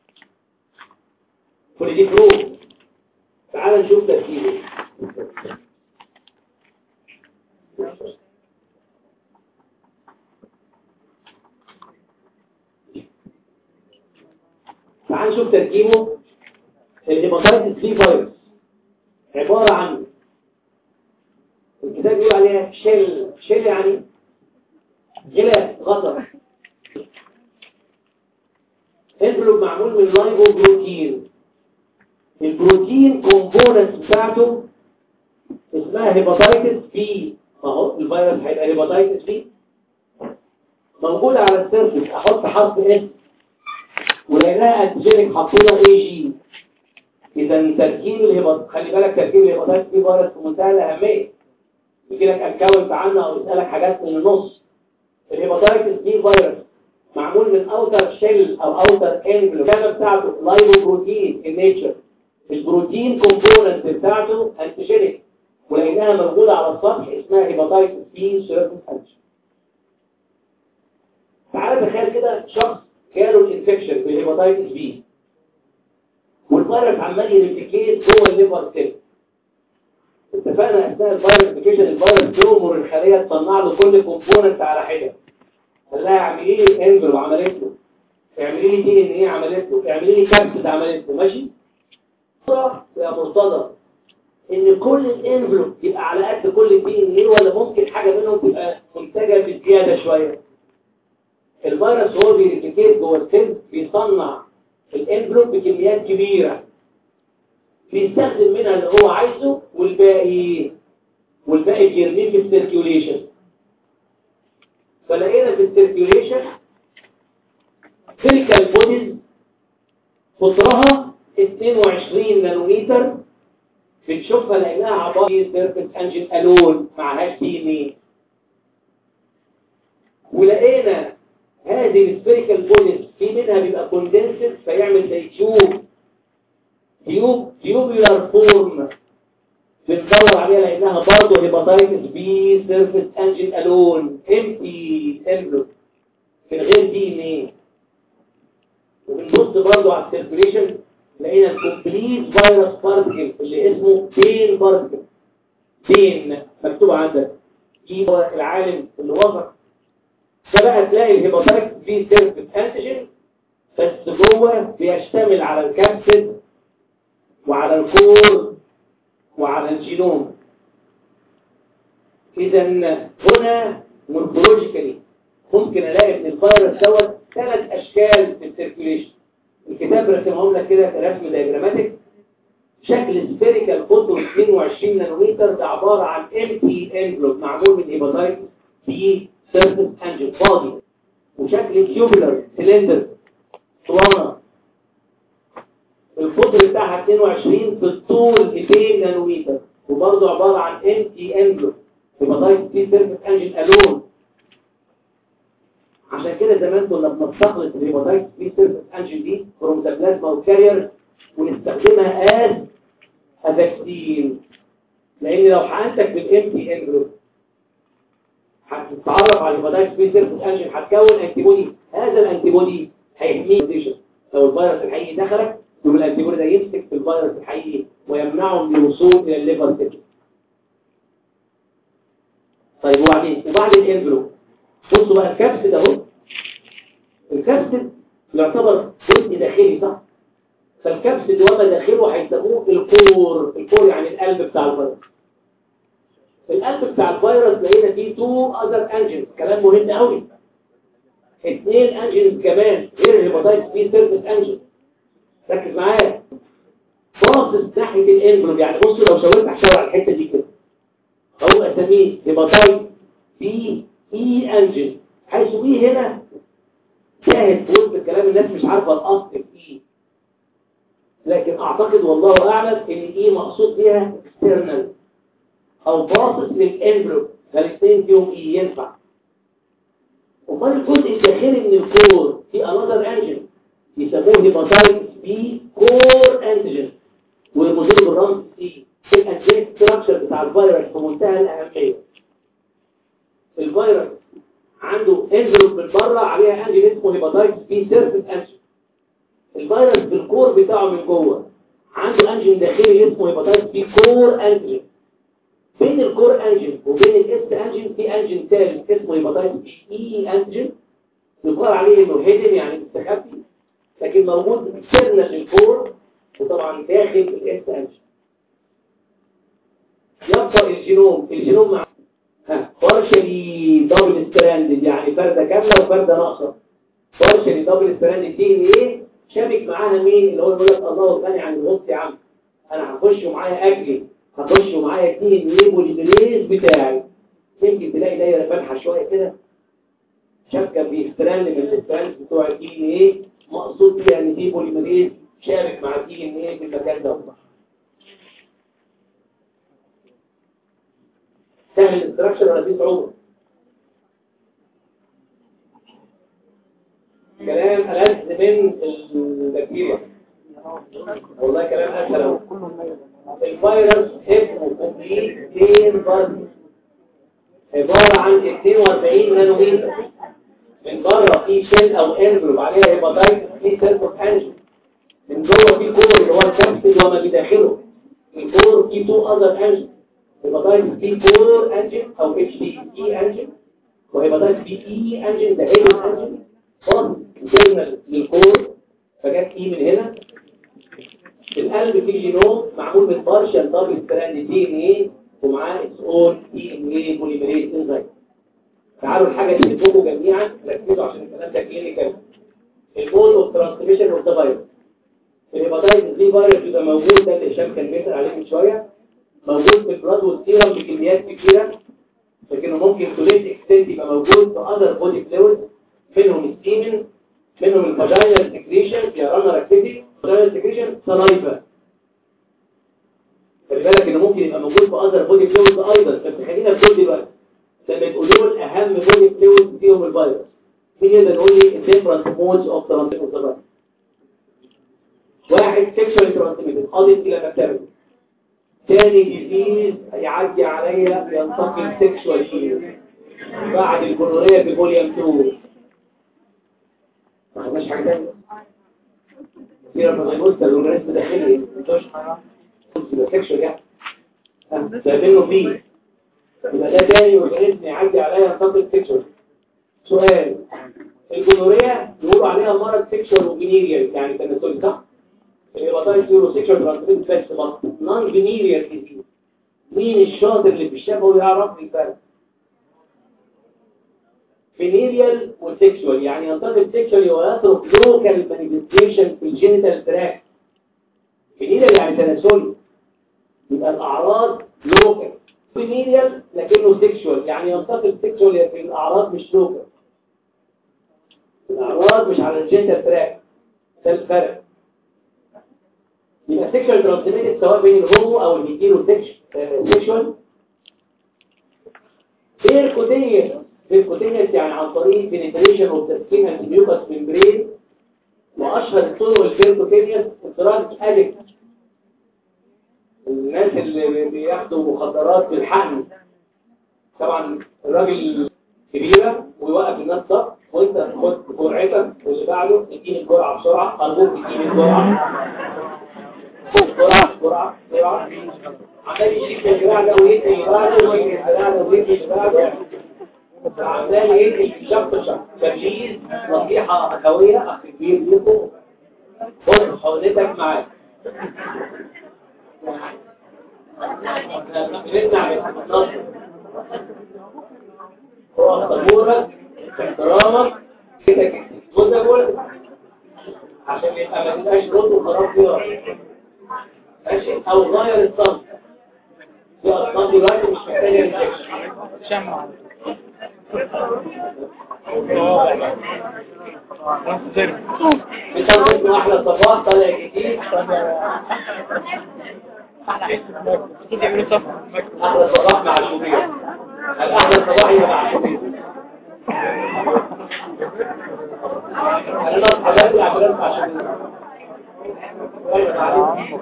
كل دي فروق تعال نشوف تركيبه تعال نشوف تركيبه الهيباتايتس سي فيروس عبارة عن الكتاب بيقول عليها شيل شيل يعني غلاف غطا انفلوب معمول من لايبو بروتين البروتين كومبوننت بتاعته اسمها هيباتايتس بي اهو الفيروس هيبقى هيباتايتس بي موجود على السيرفس احط حرف اس ولقيناها انتيجينيك حطينا اي جي اذا تركيب الهيبات خلي بالك تركيب الهيباتايتس بي فيروس في منتهى الاهميه يجي لك اكونت عنه او يسالك حاجات من النص الهيباتايتس بي فيروس معمول من اوتر شيل او اوتر انجل الكلمه بتاعته لايبو بروتين النيتشر البروتين كومبوننت بتاعته انتيجينيك ولقيناها موجوده على السطح اسمها هيباتايتس بي سيرفيس انتيجين تعال تخيل كده شخص جاله الانفكشن في الهيباتايتس بي والفيروس عمال يريبليكيت جوه الليفر سيل اتفقنا اثناء الفيروس ابلكيشن الفيروس بيؤمر الخليه تصنع له كل كومبوننت على حده قال لها اعملي لي انفل وعملت له اعملي لي دي ان ايه عملت له اعملي لي كبسة عملت له ماشي يا مرتضى ان كل الانفلوب يبقى على قد كل الدي ان ايه ولا ممكن حاجة منهم تبقى منتجة بزيادة شوية الفيروس هو بيريبليكيت جوه السيل بيصنع الانفلوب بكميات كبيرة بيستخدم منها اللي هو عايزه والباقي والباقي بيرميه في السيركيوليشن فلقينا في السيركيوليشن سيليكال بوديز قطرها 22 نانومتر بنشوفها لانها عباره عن سيرفيس انجن الون معهاش دي ان ايه ولقينا هذه السبيريكال بوديز في منها بيبقى كوندنسد فيعمل زي تيوب تيوب تيوبولار فورم بندور عليها لانها برضه هيباتايتس بي سيرفيس انجن الون امتي انفلوب من غير دي ان ايه وبنبص برضه على السيركيليشن لقينا الكومبليت فيروس بارتكل اللي اسمه بين بارتكل بين مكتوب عندك دي هو العالم اللي وصف ده بقى تلاقي الهيباتايتس بي سيرفيس انتيجين بس جوه بيشتمل على الكبسد وعلى الكور وعلى الجينوم اذا هنا مورفولوجيكالي ممكن الاقي من الفيروس دوت ثلاث اشكال في السيركيوليشن الكتاب رسمهم لك كده رسم دياجراماتيك شكل سفيريكال قطره 22 نانومتر ده عباره عن ام تي انفلوب معمول من هيباتايت بي سيرفيس انجل فاضي وشكل تيوبولار سلندر اسطوانه القطر بتاعها 22 في الطول 200 نانومتر وبرضه عباره عن ام تي انفلوب هيباتايت بي سيرفيس انجل الون عشان كده زمان كنا بنستخلص الهيباتايتس بي سيرفيس انجين دي بروموتابلازما وكارير ونستخدمها از افاكسين لان لو حقنتك بالام تي ان جروب هتتعرف على الهيباتايتس بي سيرفيس انجين هتكون انتي بودي هذا الانتي بودي هيحميك لو الفيروس الحقيقي دخلك يبقى الانتي بودي ده يمسك في الفيروس الحقيقي ويمنعه من الوصول الى الليفر سيل طيب وبعدين وبعد الانفلو بصوا بقى الكبسد اهو الكبسد يعتبر جزء داخلي صح فالكبسد وما داخله هيسموه الكور الكور يعني القلب بتاع الفيروس القلب بتاع الفيروس لقينا فيه تو اذر انجنز كلام مهم قوي اثنين انجنز كمان غير الهيباتايتس بي سيرفيس انجن ركز معايا باصص ناحيه الانفلوب يعني بصوا لو شاورت هشاور على الحته دي كده او اسميه هيباتايتس بي اي انجن حيث ايه هنا شاهد في وسط الكلام الناس مش عارفه الاصل في ايه لكن اعتقد والله اعلم ان ايه مقصود بيها اكسترنال او باصص للانفلوب فالاثنين فيهم ايه ينفع امال الجزء الداخلي من الكور في انذر انجن يسموه هيباتايتس بي كور انتيجن ويرمزوا بالرمز سي الانجين ستراكشر بتاع الفيروس في منتهى الاهميه الفيروس عنده انفلوب من بره عليها انجين اسمه هيباتايتس بي سيرفيس انجين الفيروس بالكور بتاعه من جوه عنده انجين داخلي اسمه هيباتايتس بي كور انجين بين الكور انجين وبين الاس انجين في انجين ثالث اسمه هيباتايتس بي اي انجين يقال عليه انه هيدن يعني مستخبي لكن موجود اكسترنال للكور وطبعا داخل الاس انجين يبقى الجينوم الجينوم مع بارشلي دبل ستراندد يعني فردة كاملة وفردة ناقصة بارشلي دبل ستراندد دي ان ايه شابك معاها مين اللي هو يقول لك الله غني عن الغص يا عم انا هخش معايا اجري هخش معايا الدي ان ايه والجليز بتاعي يمكن تلاقي دايره فاتحه شويه كده شبكه في ستراند من الستراند بتوع الدي ان ايه مقصود بيها ان دي بوليمريز شابك مع الدي ان ايه في المكان ده تعمل استراكشر ولا في صعوبة كلام ألذ من البكتيريا والله كلام أسهل أهو. الفيروس اسمه كومبليت بين بارد عبارة عن 42 نانومتر من بره في شيل او انفلوب عليها هيباتايتس في سيرفوس انجل من جوه في كور اللي هو الكبسد وما بداخله الكور في تو اذر انجل هيباتايتس بي 4 انجن او اتش دي اي انجن وهيباتايتس بي اي انجن ده ايه انجن خلاص وصلنا للكور فجت اي من هنا القلب فيه جينوم معمول من بارشال دبل ستراند دي ان ايه ومعاه اتس اون دي ان ايه بوليميريز انزايم تعالوا الحاجه دي تفهموا جميعا ركزوا عشان الكلام ده كلينيكال المود اوف ترانسميشن اوف ذا فيروس الهيباتايتس دي فيروس بيبقى موجود ده اللي هشام كان بيسال عليه من شويه موجود في البلاد والسيرم بكميات كبيره لكنه ممكن توليت اكستنت يبقى موجود في اذر بودي فلويد منهم السيمن منهم الفاجينال سكريشن يا رنا ركزي فاجينال سكريشن سلايفا خلي بالك انه ممكن يبقى موجود في اذر بودي فلويد ايضا بس خلينا في دول دلوقتي لما يقولوا لي اهم بودي فلويد فيهم الفيروس مين يقدر يقول لي الديفرنت مودز اوف ترانسميشن واحد سيكشوال ترانسميشن قاضي الى مكتبه تاني ديزيز يعدي عليا ينتقل سيكشوال شيء بعد الجنورية في فوليوم 2 ما خدناش حاجة تانية سيرة فضيبوستا الأورجانيزم داخلي يبقى سيكشوال يعني سابينه فيه يبقى ده تاني أورجانيزم يعدي عليا ينتقل سيكشوال سؤال الجنورية يقولوا عليها مرض سيكشوال وفينيريال يعني تناسلي صح؟ الهيباتايتس يورو سيكشوال ترانسميشن بس بس نون فينيريال ديزيز مين الشاطر اللي في الشفا ويعرف الفرق فينيريال وسيكشوال يعني ينتقل سيكشوال ويترك لوكال مانيفستيشن في الجينيتال تراك فينيريال يعني تناسلي يبقى الاعراض لوكال فينيريال لكنه سيكشوال يعني ينتقل سيكشوال في الاعراض مش لوكال الاعراض مش على الجينيتال تراك ده الفرق يبقى سيكشوال ترانسميتد سواء بين الهومو او الهيتيرو سيكشوال بيركوتينيوس بيركوتينيوس يعني عن طريق بنتريشن وتسكين السيميوكاس ممبرين واشهر الطرق البيركوتينيوس الدراج ادكت الناس اللي بياخدوا مخدرات بالحقن طبعا الراجل كبيرة ويوقف الناس صف وانت خد جرعتك واللي بعده اديني الجرعة بسرعة ارجوك اديني الجرعة بسرعة بسرعة بسرعة عمال يشيك الجراع ده ويدي اللي بعده ويدي الجراع ده ويدي اللي بعده عمال يدي شق شق تمييز نصيحة أخوية أخ كبير لكم خد حوالتك معاك نمنع من النصر هو صبورك احترامك كده كده عشان يبقى ما تبقاش رد وخلاص فيها ماشي او غير الصمت في اصلا دلوقتي مش محتاجه ريسكشن شمع بتاخد من احلى صباح طالع جديد اكيد يعملوا صفحة احلى صباح مع الشوبير الاحلى صباح هي مع الشوبير انا نصحى بدري عشان اسمع الشوبير ايوه معلش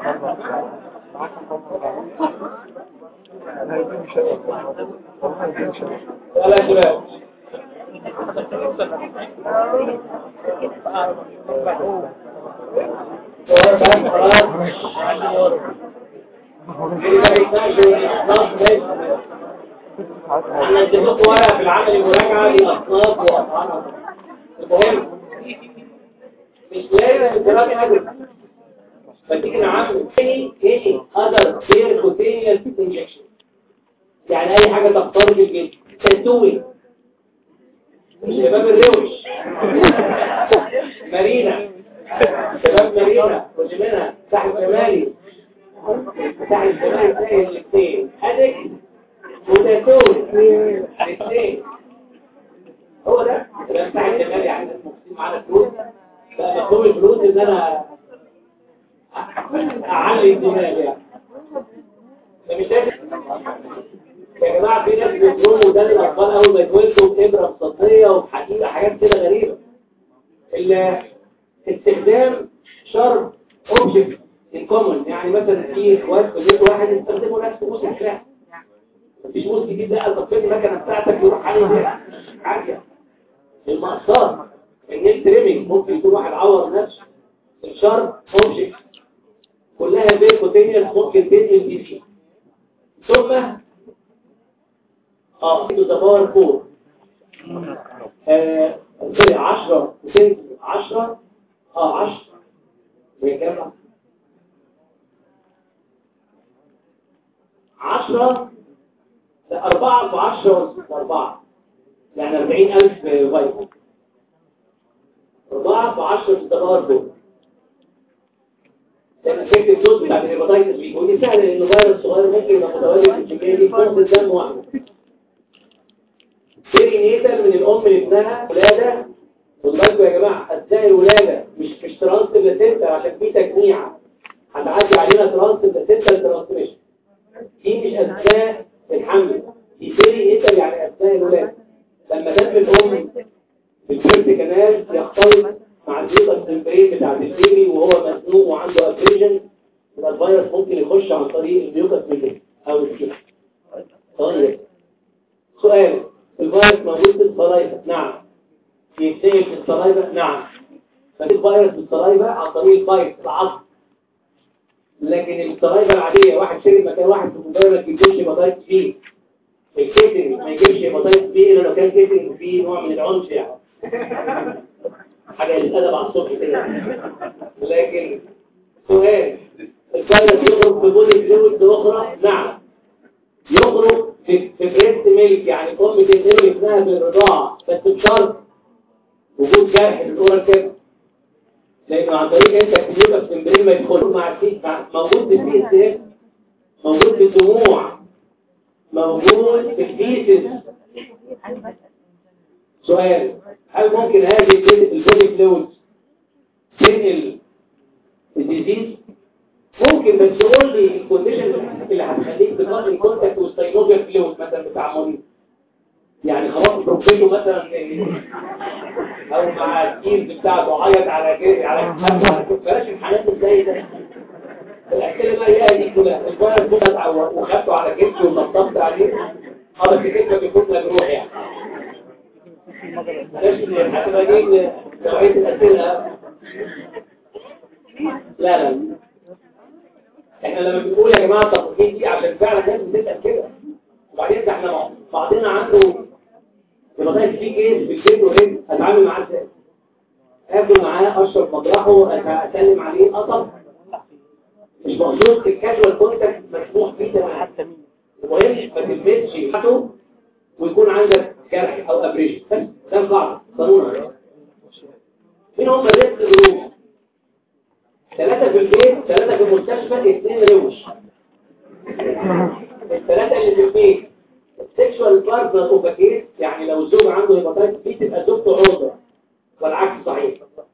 لا لا شباب احنا اديتكم ورقه في العمل المراجعه لاصناف واطعمه المهم مش لازم الدراسه هدف فتيجي نعمل تاني تاني اذر غير كوتينيوس انجكشن يعني اي حاجه تخترق الجسم تاتوي شباب الروش مارينا شباب مارينا خد منها ساحل شمالي ساحل شمالي تلاقي الاثنين ادك وتاتوي الاثنين هو ده ده ساحل شمالي يعني مقسم معانا فلوس بقى مفهوم الفلوس ان انا اعلي الدماغ يعني ده مش لازم يا جماعة في ناس بيضربوا ده الأطفال أول ما يتولدوا بإبرة مصدية وبحقيقة حاجات كده غريبة استخدام شرب اوبجكت ان كومن يعني مثلا في اخوات في بيت واحد يستخدموا نفس موس الكلام مفيش موس جديد لا طفيت المكنه بتاعتك يروح عليه حاجه المقصات النيل تريمينج ممكن يكون واحد عور نفسه الشرب اوبجكت كلها بيت كوتينيوس ممكن تنقل دي سي ثم اه ذا باور 4 آه سوري 10 وتنزل 10 اه 10 هي كام 10 لا 4 في 10 4 يعني 40000 فيروس 4 في 10 في الدمار دول لان فكره الدوز بتاعت الهيباتايتس بي ودي سهله لانه فيروس صغير ممكن يبقى متواجد في الكميه دي في نقطه دم واحده سيري نيتال من الام لابنها ولاده خدوا بالكم يا جماعه اثناء الولاده مش مش ترانس بلاسينتا عشان في تجميع هتعدي علينا ترانس بلاسينتا ترانسميشن دي مش اثناء الحمل دي سيري نيتال يعني اثناء الولاده لما دم الام في الفرد كنال يختلط مع الجيوب السمبرين بتاع البيبي وهو مزنوق وعنده ابريجن يبقى الفيروس ممكن يخش عن طريق الميوكس ميكس او السكين طيب سؤال الفيروس موجود في الصلايفة نعم يتنقل في الصلايفة نعم فالفيروس في الصلايفة عن طريق الفيروس العصب لكن الصلايفة العادية واحد شرب مكان واحد في الموبايل ما يجيبش هيباتايتس فيه الكيتنج ما يجيبش هيباتايتس فيه الا لو كان كيتنج فيه نوع من العنف يعني حاجة للأدب على الصبح كده لكن سؤال الفيروس يخرج في بودي فلويد أخرى نعم يخرج في في بريست ميلك يعني أم تنقل ابنها بالرضاعة بس بشرط وجود جرح في الأورال كده لأنه عن طريق أنت كميوكا سمبرين ما يدخل مع السي موجود في السي اس اف موجود في الدموع موجود في الفيسز سؤال هل ممكن هذه البودي فلويد تنقل الديزيز ممكن بس قول لي الكونديشن اللي هتخليك تقارن كونتاكت والساينوفيال فلويد مثلا بتاع مريض يعني خلاص بروفيته مثلا او مع الكيز بتاعته عيط على كده على بلاش الحالات ازاي ده الاسئله بقى هي دي كلها الفيروس كده وخدته على كتفه ونطبت عليه اه بس كتفه بيكون مجروح يعني بلاش حتى بقى جايين نوعيه الاسئله لا لا احنا لما بنقول يا جماعه التفاصيل دي عشان فعلا الناس بتسال كده وبعدين ده احنا بعضنا عنده يبقى في كيس بالكيس وهيك اتعامل معاه ازاي اخد معاه اشرب مطرحه اسلم عليه قطب مش مقصود الكاجوال كونتاكت مسموح فيه تماما المهم ما تلمسش بتاعته ويكون عندك جرح او ابريشن بس ده القاعده قانون مين هم الريسك جروب ثلاثة في البيت ثلاثة في المستشفى اثنين روش الثلاثة اللي في البيت السكشوال بارتنر اوفاكيت يعني لو الزوج عنده هيباتايتس بي تبقى زوجته عرضة والعكس صحيح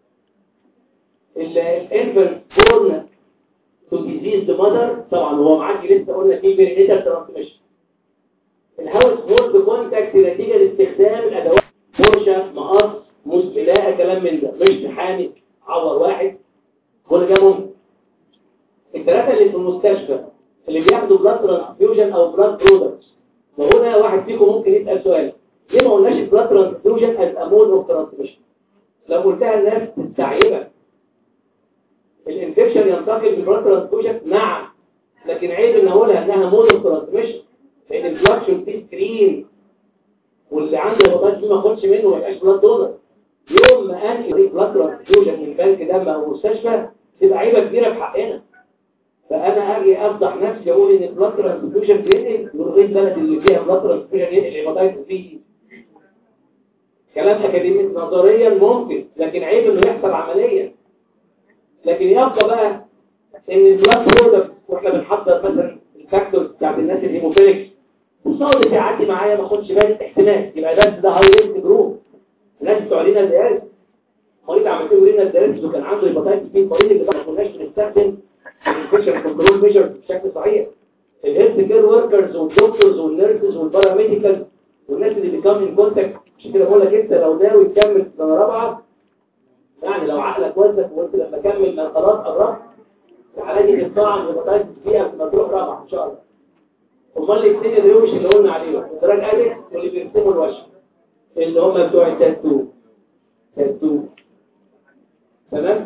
الانفنت بورن تو ديزيز ماذر طبعا هو معاكي لسه قلنا في بيرينيتال ترانسميشن الهاوس هولد كونتاكت نتيجة لاستخدام الادوات فرشة مقص مسبلاء كلام من ده مش حامل عور واحد كل ده ممكن الثلاثة اللي في المستشفى اللي بياخدوا بلاد ترانسفيوجن او بلاد برودكتس وهنا واحد فيكم ممكن يسأل سؤال ليه ما قلناش بلاد ترانسفيوجن از امود اوف ترانسميشن لو قلتها الناس تستعيبك الانفكشن ينتقل بالبلاد ترانسفيوجن نعم لكن عيب ان اقولها انها مود اوف ترانسميشن لان الفلاكشن دي سكرين واللي عنده هيباتايتس ما ياخدش منه ما يبقاش بلاد دونر يوم ما انقل بلاد ترانسفيوجن من بنك دم او مستشفى تبقى عيبه كبيره في حقنا فانا اجي افضح نفسي اقول ان البلاد ترانسفيوجن بينقل من ايه البلد اللي فيها بلاد ترانسفيوجن ينقل هيباتايتس فيه كلام اكاديمي نظريا ممكن لكن عيب انه يحصل عمليا لكن يبقى بقى ان البلاد برودكت واحنا بنحضر مثلا الفاكتورز بتاعت الناس الهيموفيليك وصادف يعدي معايا ما اخدش بالي احتمال يبقى ده ده هاي ريسك جروب الناس بتوع لينا دياليز مريض عملت له لينا دياليز وكان عنده هيباتايتس بي المريض اللي ما كناش بنستخدم الانفكشن كنترول ميجر بشكل صحيح الهيلث كير وركرز والدكتورز والنيرسز والباراميديكال والناس اللي بيكمل ان كونتاكت عشان كده بقول لك انت لو ناوي تكمل سنه رابعه يعني لو عقلك وزك وانت لما كمل ما خلاص قربت الحالات دي تطعم هيباتايتس فيها لما تروح رابعه ان شاء الله امال الاثنين الروش اللي قلنا عليهم الدراج ادكت واللي بيرسموا الوش اللي هم بتوع التاتو تاتو تمام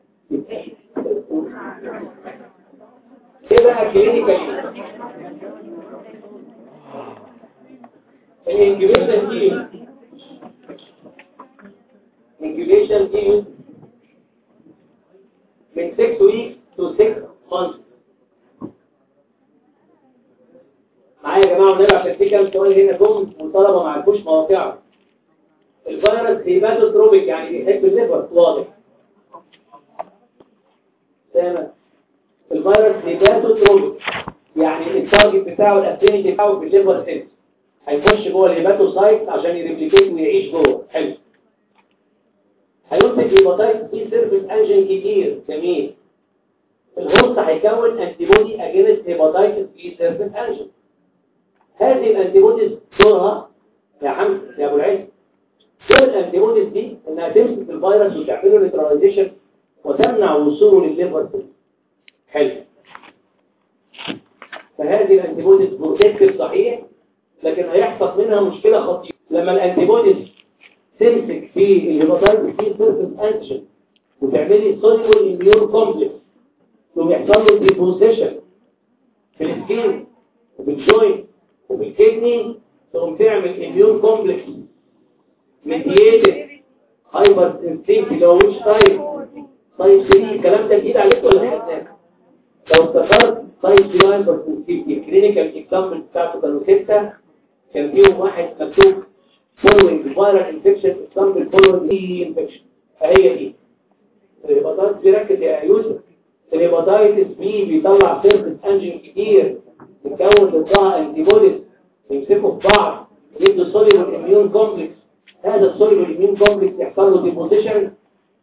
ايه بقى كلينيكال الانجبيشن تيم continues من 6 weeks to 6 months معايا يا جماعه ونرجع عشان في كام سؤال هنا جم والطلبه ما عرفوش مواقعهم الفيروس هيباتوتروبيك يعني بيحب الليفر واضح تمام الفيروس هيباتوتروبيك يعني التارجت بتاعه الافينيتي بتاعه في الليفر سيلز هيخش جوه الهيباتوسايت عشان يريبليكيت ويعيش جوه حلو هينتج هيباتايتس سي سيرفيس انجن كتير جميل الهوست هيكون انتي بودي اجينست هيباتايتس سي سيرفيس انجن هذه الانتيبوديز دورها يا حمد يا ابو العز دور الانتيبوديز دي انها تمسك الفيروس وتعمله نيتراليزيشن وتمنع وصوله للليفر سيل حلو فهذه الانتيبوديز بروتكتيف صحيح لكن هيحصل منها مشكله خطيره لما الانتيبوديز تمسك في الهيباتايتس سي سيرفيس انتيجين وتعملي سوليبل اميون كومبلكس ثم يحصل له ديبوزيشن في السكين وفي الجوينت وفي الكدني تقوم تعمل اميون كومبلكس ميدييتد هايبر سنسيتي لو مش طيب طيب سي الكلام ده جديد عليك ولا خدناه لو افتكرت طيب سي هايبر سنسيتي الكلينيكال اكزامبل بتاعته كانوا ستة كان فيهم واحد مكتوب following viral infection example following infection فهي دي الهيباتايتس بيركز يا يوسف الهيباتايتس بي بيطلع سيرفيس انجين كتير يتكون ضدها انتي بوديز يمسكوا في بعض يدوا سوليبل اميون كومبلكس هذا السوليبل اميون كومبلكس يحصل له ديبوزيشن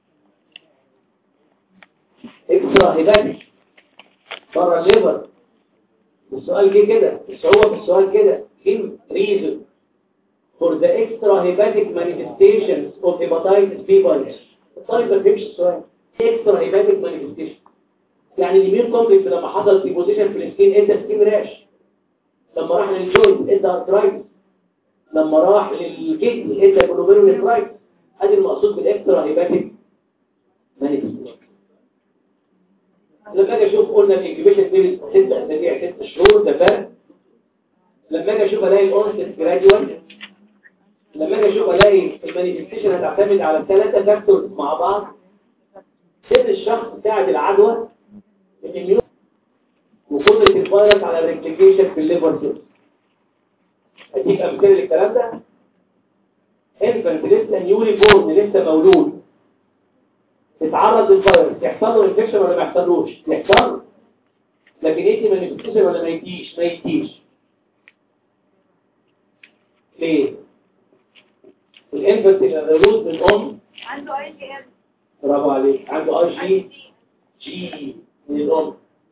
اكسترا هيباتيك بره الليفر السؤال جه كده الصعوبه في السؤال كده give reason for the extra hepatic manifestations of hepatitis B virus الطالب ما فهمش السؤال extra hepatic manifestation يعني الاميون كومبلكس لما حصل ديبوزيشن في السكين ادى سكين راش لما راح للجوينت ادى ارترايتس لما راح للكدني ادى جلوميروليفرايتس ادي المقصود بالاكسترا هيباتيك مانيفستيشن لما اجي اشوف قلنا الانكيبيشن بيريد 6 اسابيع 6 شهور ده فرق لما اجي اشوف الاقي الاونست جراديوال لما اجي اشوف الاقي المانيفستيشن هتعتمد على ثلاثه فاكتورز مع بعض سن الشخص بتاعت العدوى الاميون وقدرة الفيروس على الريبليكيشن في الليفر سيلز اديك امثله للكلام ده انفنت لسه نيولي بورن لسه مولود اتعرض للفيروس يحصل له انفكشن ولا ما يحصلوش يحصل لكن يجي مانيفستيشن ولا ما يجيش ما يجيش ليه الانفنت اللي مولود من الام عنده اي جي ام برافو عليك عنده اي جي جي من الام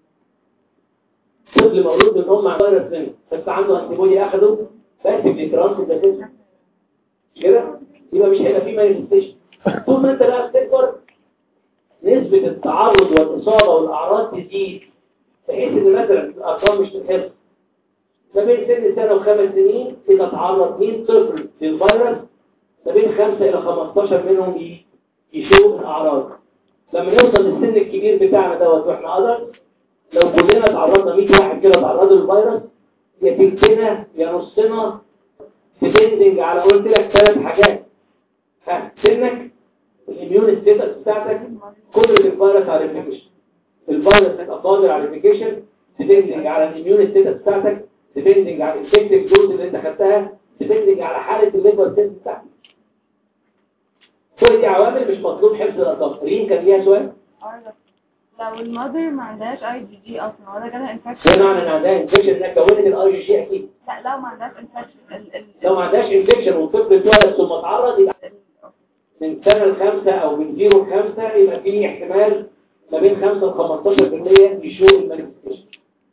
طفل مولود من الام مع فيروس منه بس عنده انتي بودي اخده بس بيترانس ده كده يبقى مش هيبقى فيه مانيفستيشن طول ما انت بقى بتكبر نسبة التعرض والإصابة والأعراض تزيد بحيث إن مثلا الأرقام مش تتحفظ ما بين سن سنة وخمس سنين إذا تعرض 100 طفل للفيروس ما بين 5 إلى 15 منهم ي- يشوفوا الأعراض لما نوصل للسن الكبير بتاعنا دوت واحنا قدر لو كلنا تعرضنا 100 واحد كده تعرضوا للفيروس يا تلتنا يا نصنا ديبندنج على قلت لك ثلاث حاجات ها سنك الاميون ستيتس بتاعتك قدرة الفيروس على الريبليكيشن الفيروس هيبقى قادر على الريبليكيشن ديبندنج على الاميون ستيتس بتاعتك ديبندنج على الانفكتيف دوز اللي انت خدتها ديبندنج على حالة الليفر سيلز بتاعتك كل دي عوامل مش مطلوب حفظ الارقام ريم كان ليها سؤال لو المذر ما عندهاش اي جي جي اصلا ولا جالها انفكشن ده معنى ان عندها انفكشن انها كونت الاي جي جي اكيد لا لو ما عندهاش انفكشن لو ما عندهاش انفكشن والطفل اتولد ثم اتعرض يبقى من سنة لخمسة أو من زيرو لخمسة يبقى فيه احتمال ما بين خمسة وخمستاشر في المية يشوف المانيفستيشن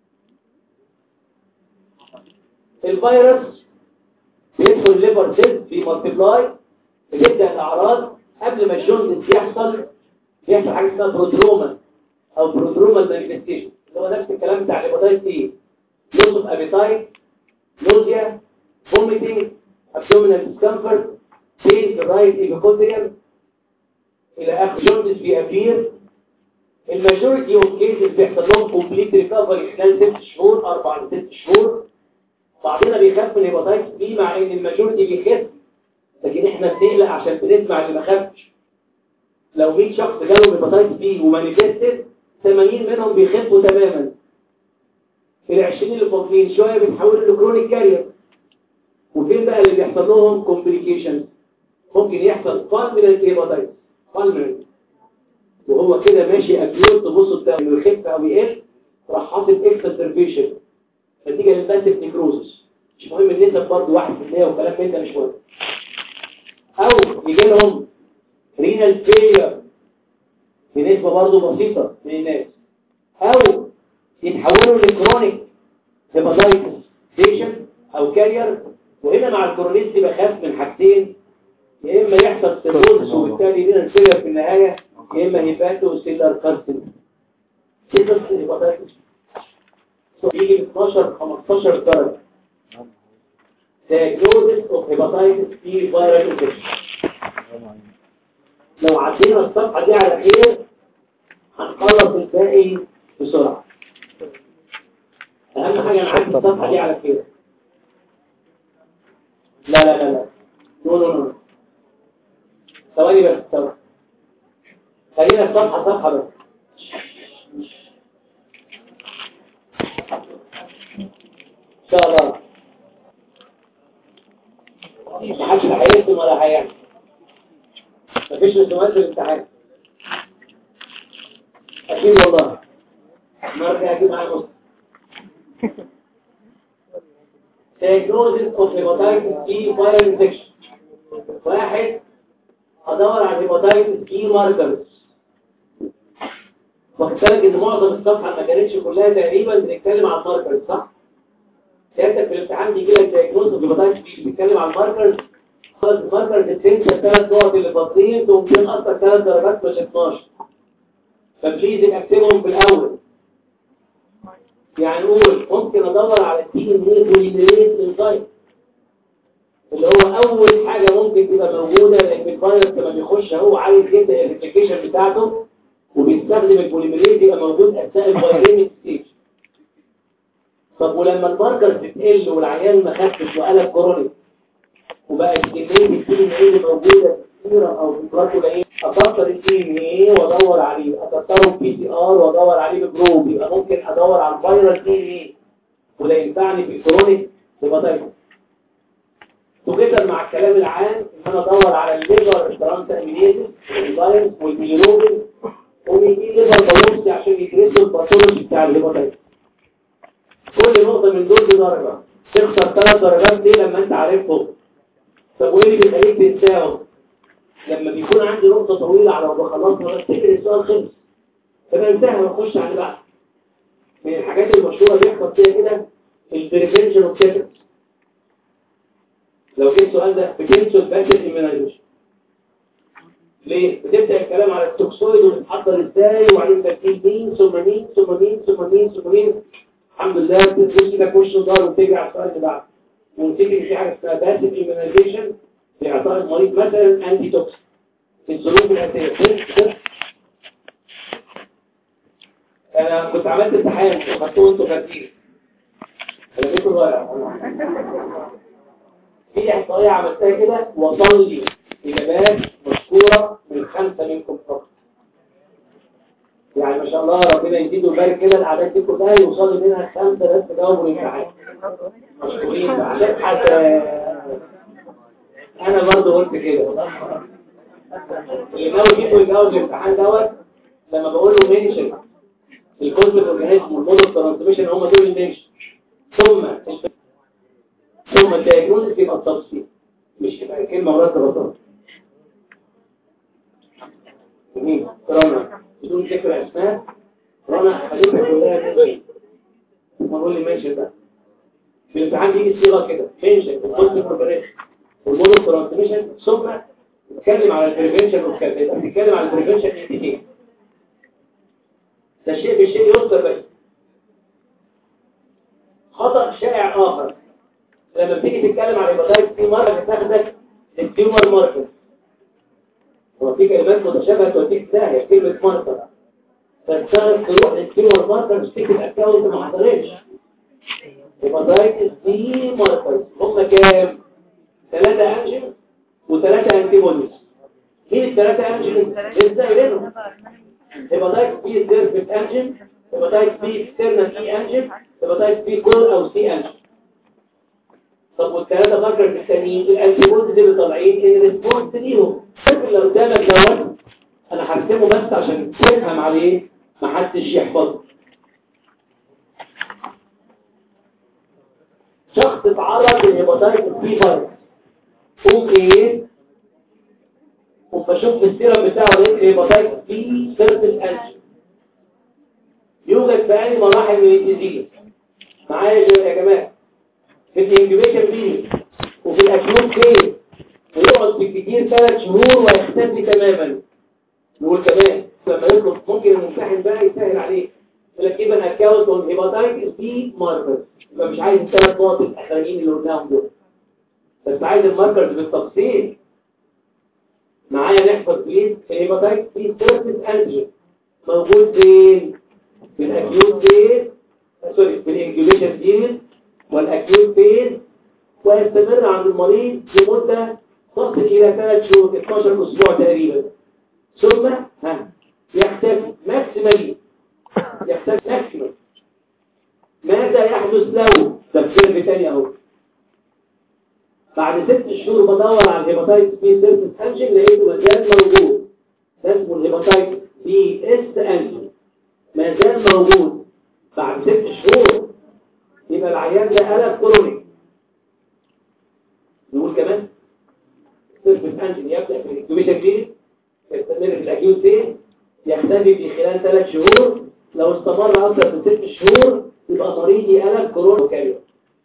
الفيروس بيدخل الليفر سيلز بيمالتيبلاي بتبدأ الأعراض قبل ما الجوندس يحصل بيحصل حاجة اسمها برودروما أو برودرومال مانيفستيشن اللي هو نفس الكلام بتاع الهيباتايتس سي لوس اوف ابيتايت نوزيا vomiting abdominal discomfort pain في الرايت ايبيكوتريال الى اخر جوندس بيأبير الماجوريتي اوف كيسز بيحصل لهم كومبليت ريكفري خلال ست شهور اربع لست شهور بعضنا بيخاف من الهيباتايتس بي مع ان الماجوريتي بيخف لكن احنا بنقلق عشان بنسمع اللي ما خافش لو 100 شخص جالهم هيباتايتس بي ومانيفستد 80 منهم بيخفوا تماما ال 20 اللي فاضلين شويه بيتحولوا لكرونيك كارير وفين بقى اللي بيحصل لهم كومبليكيشنز ممكن يحصل فالمينال هيباتايتس فالمينال وهو كده ماشي اكيوت تبص بتاع انه يخف او يقل راح حاطط اكسسرفيشن نتيجه للباسيف نيكروزس مش مهم النسب برضه 1% وكلام من ده مش مهم او يجي لهم رينال فيلير بنسبه برضه بسيطه من الناس او يتحولوا لكرونيك هيباتايتس بيشنت او كارير وهنا مع الكرونيست بخاف من حاجتين يا اما يحصل سيروز وبالتالي رينال فيلير في النهايه يا اما هيباتو سيلر كارسين سيلر هيباتايتس يجي ب 12 15 درجه diagnosis of hepatitis B viral infection لو عدينا الصفحة دي على خير هنخلص الباقي بسرعة أهم حاجة نعدي الصفحة دي على خير لا لا لا لا نو نو نو ثواني بس ثواني خلينا الصفحة صفحة بس إن شاء الله محدش هيرسم ولا هيعمل مفيش رسومات في الامتحان اكيد والله المره الجايه اجيب معايا نص diagnosis of hepatitis B viral infection واحد ادور على hepatitis B markers واخد بالك ان معظم الصفحه ما كانتش كلها تقريبا بنتكلم عن الماركرز صح؟ سيادتك في الامتحان بيجي لك diagnosis of hepatitis B بيتكلم عن الماركرز خلاص الماركرز بتنسى الثلاث نقط اللي فاضلين تقوم تنقصك ثلاث درجات مش 12 فبليز اكتبهم في الاول يعني نقول ممكن ادور على التي ان اي بوليميريز انزايم اللي هو اول حاجه ممكن تبقى موجوده لان الفيروس لما بيخش هو عايز يبدا الريبليكيشن بتاعته وبيستخدم البوليميريز يبقى موجود اثناء الفيرينيك ستيج طب ولما الماركرز بتقل والعيان ما خفش وقلب كورونيك وبقى كميه الدي ان ايه اللي موجوده كثيره او فكرته قليله اكتر الدي ان ايه وادور عليه اكتره بي سي ار وادور عليه بجروب يبقى ممكن ادور على الفيروس دي ان ايه وده ينفعني في الكرونيك هيباتايتس توجدر مع الكلام العام ان انا ادور على الليفر ترانسامينيز والفيروس والبيليروبين وبيجي ليفر بايوبسي عشان يدرسوا الباثولوجي بتاع الهيباتايتس كل نقطه من دول بدرجه تخسر ثلاث درجات ليه لما انت عارفهم طب وايه اللي بيخليك تنساهم لما بيكون عندي نقطة طويلة على ما بخلصها بفتكر السؤال خلص فبنساها واخش على اللي بعد من الحاجات المشهورة بيحصل فيها كده البريفنشن اوف تيتس لو جه السؤال ده بتنسوا باكت ايمينايزيشن ليه؟ بتبدأ الكلام على التوكسويد وبتحضر ازاي وبعدين تركيب مين ثم مين ثم مين ثم مين ثم مين الحمد لله بتدوس ايدك وش ودار وتيجي على السؤال اللي بعده ونتيجي في حاجة اسمها باسيف ايمينايزيشن لإعطاء المريض مثلا انتي توكسين في الظروف الأساسية أنا كنت عملت امتحان وخدتوه انتوا خارجين أنا بيته ضايع في إحصائية عملتها كده وصل لي إجابات مشكورة من خمسة منكم فقط يعني ما شاء الله ربنا يزيد ويبارك كده الأعداد دي كلها يوصل لي منها خمسة بس جاوبوا الامتحان مشكورين عشان حتى انا برضه قلت كده اللي ناوي يجيبوا يجاوب الامتحان دوت لما بقول له منشن الكونسبت اورجانيزم والمودل ترانسميشن هم دول المنشن ثم ثم الدايجنوستيك يبقى التفصيل مش يبقى كلمه مرتبه بسيطه جميل رنا بدون ذكر اسماء رنا خليتها كلها منشن ما بقول لي منشن ده في الامتحان بيجي الصيغه كده منشن الكونسبت اورجانيزم والمودل ترانسميشن ثم نتكلم على البريفنشن والكافيتا نتكلم على البريفنشن انتيتي ده شيء بالشيء يذكر بس خطأ شائع آخر لما بتيجي تتكلم على الهيباتايتس في مرة بتاخدك التيومر ماركر هو في كلمات متشابهة توديك داهية كلمة ماركر فتشتغل تروح للتيومر ماركر تكتب اكونت ما حضرتش هيباتايتس دي ماركرز هم كام؟ ثلاثة انجن وثلاثة انتيبوديز مين الثلاثه انجين لسه قايلينهم هيباتايتس بي سيرفيس انجين هيباتايتس بي اكسترنال اي انجين هيباتايتس بي كور او سي انجين طب والثلاثه ماركرز الثانيين الانتي بوديز اللي طالعين ان ريسبونس ليهم فاكر لو قدامك دوت انا هرسمه بس عشان تفهم عليه محدش يحفظه شخص اتعرض للهيباتايتس بي فيروس قوم ايه وبشوف السيرم بتاعه لقيت هيباتايتس بي سيرفيس انجين يوجد في أي مراحل من الديزيز معايا يا جماعه في الانكيوبيشن بيريود وفي الاكيوت فيز ويقعد بالكتير ثلاث شهور ويختفي تماما نقول كمان لما يطلب ممكن الممتحن بقى يسهل عليه يقول لك ايه اكونت اون هيباتايتس بي ماركر يبقى مش عايز الثلاث نقط الاخرانيين اللي قلناهم دول بس عايز الماركرز بالتفصيل معايا نحفظ بليز الهيباتايتس بي سيرفيس انجين موجود فين في الاكيوت فيز سوري في الانكيوبيشن بيريود والاكيوت فيز ويستمر عند المريض لمدة تصل إلى 3 شهور 12 أسبوع تقريبا ثم ها يختفي ماكسيمالي يختفي ماكسيمال ماذا يحدث له تفسير بتاني اهو بعد ست شهور بدور على الهيباتايتس بي سيرفيس انجن لقيته ما زال موجود ده اسمه الهيباتايتس بي اس انجن ما زال موجود بعد ست شهور يبقى العيان ده قلب كرونيك نقول كمان سيرفيس انجن يبدا في الانكيوبيشن بيريد يستمر في الاكيوت فيز يختفي في خلال ثلاث شهور لو استمر اكثر من ست شهور يبقى مريض قلب كورونا وكاريو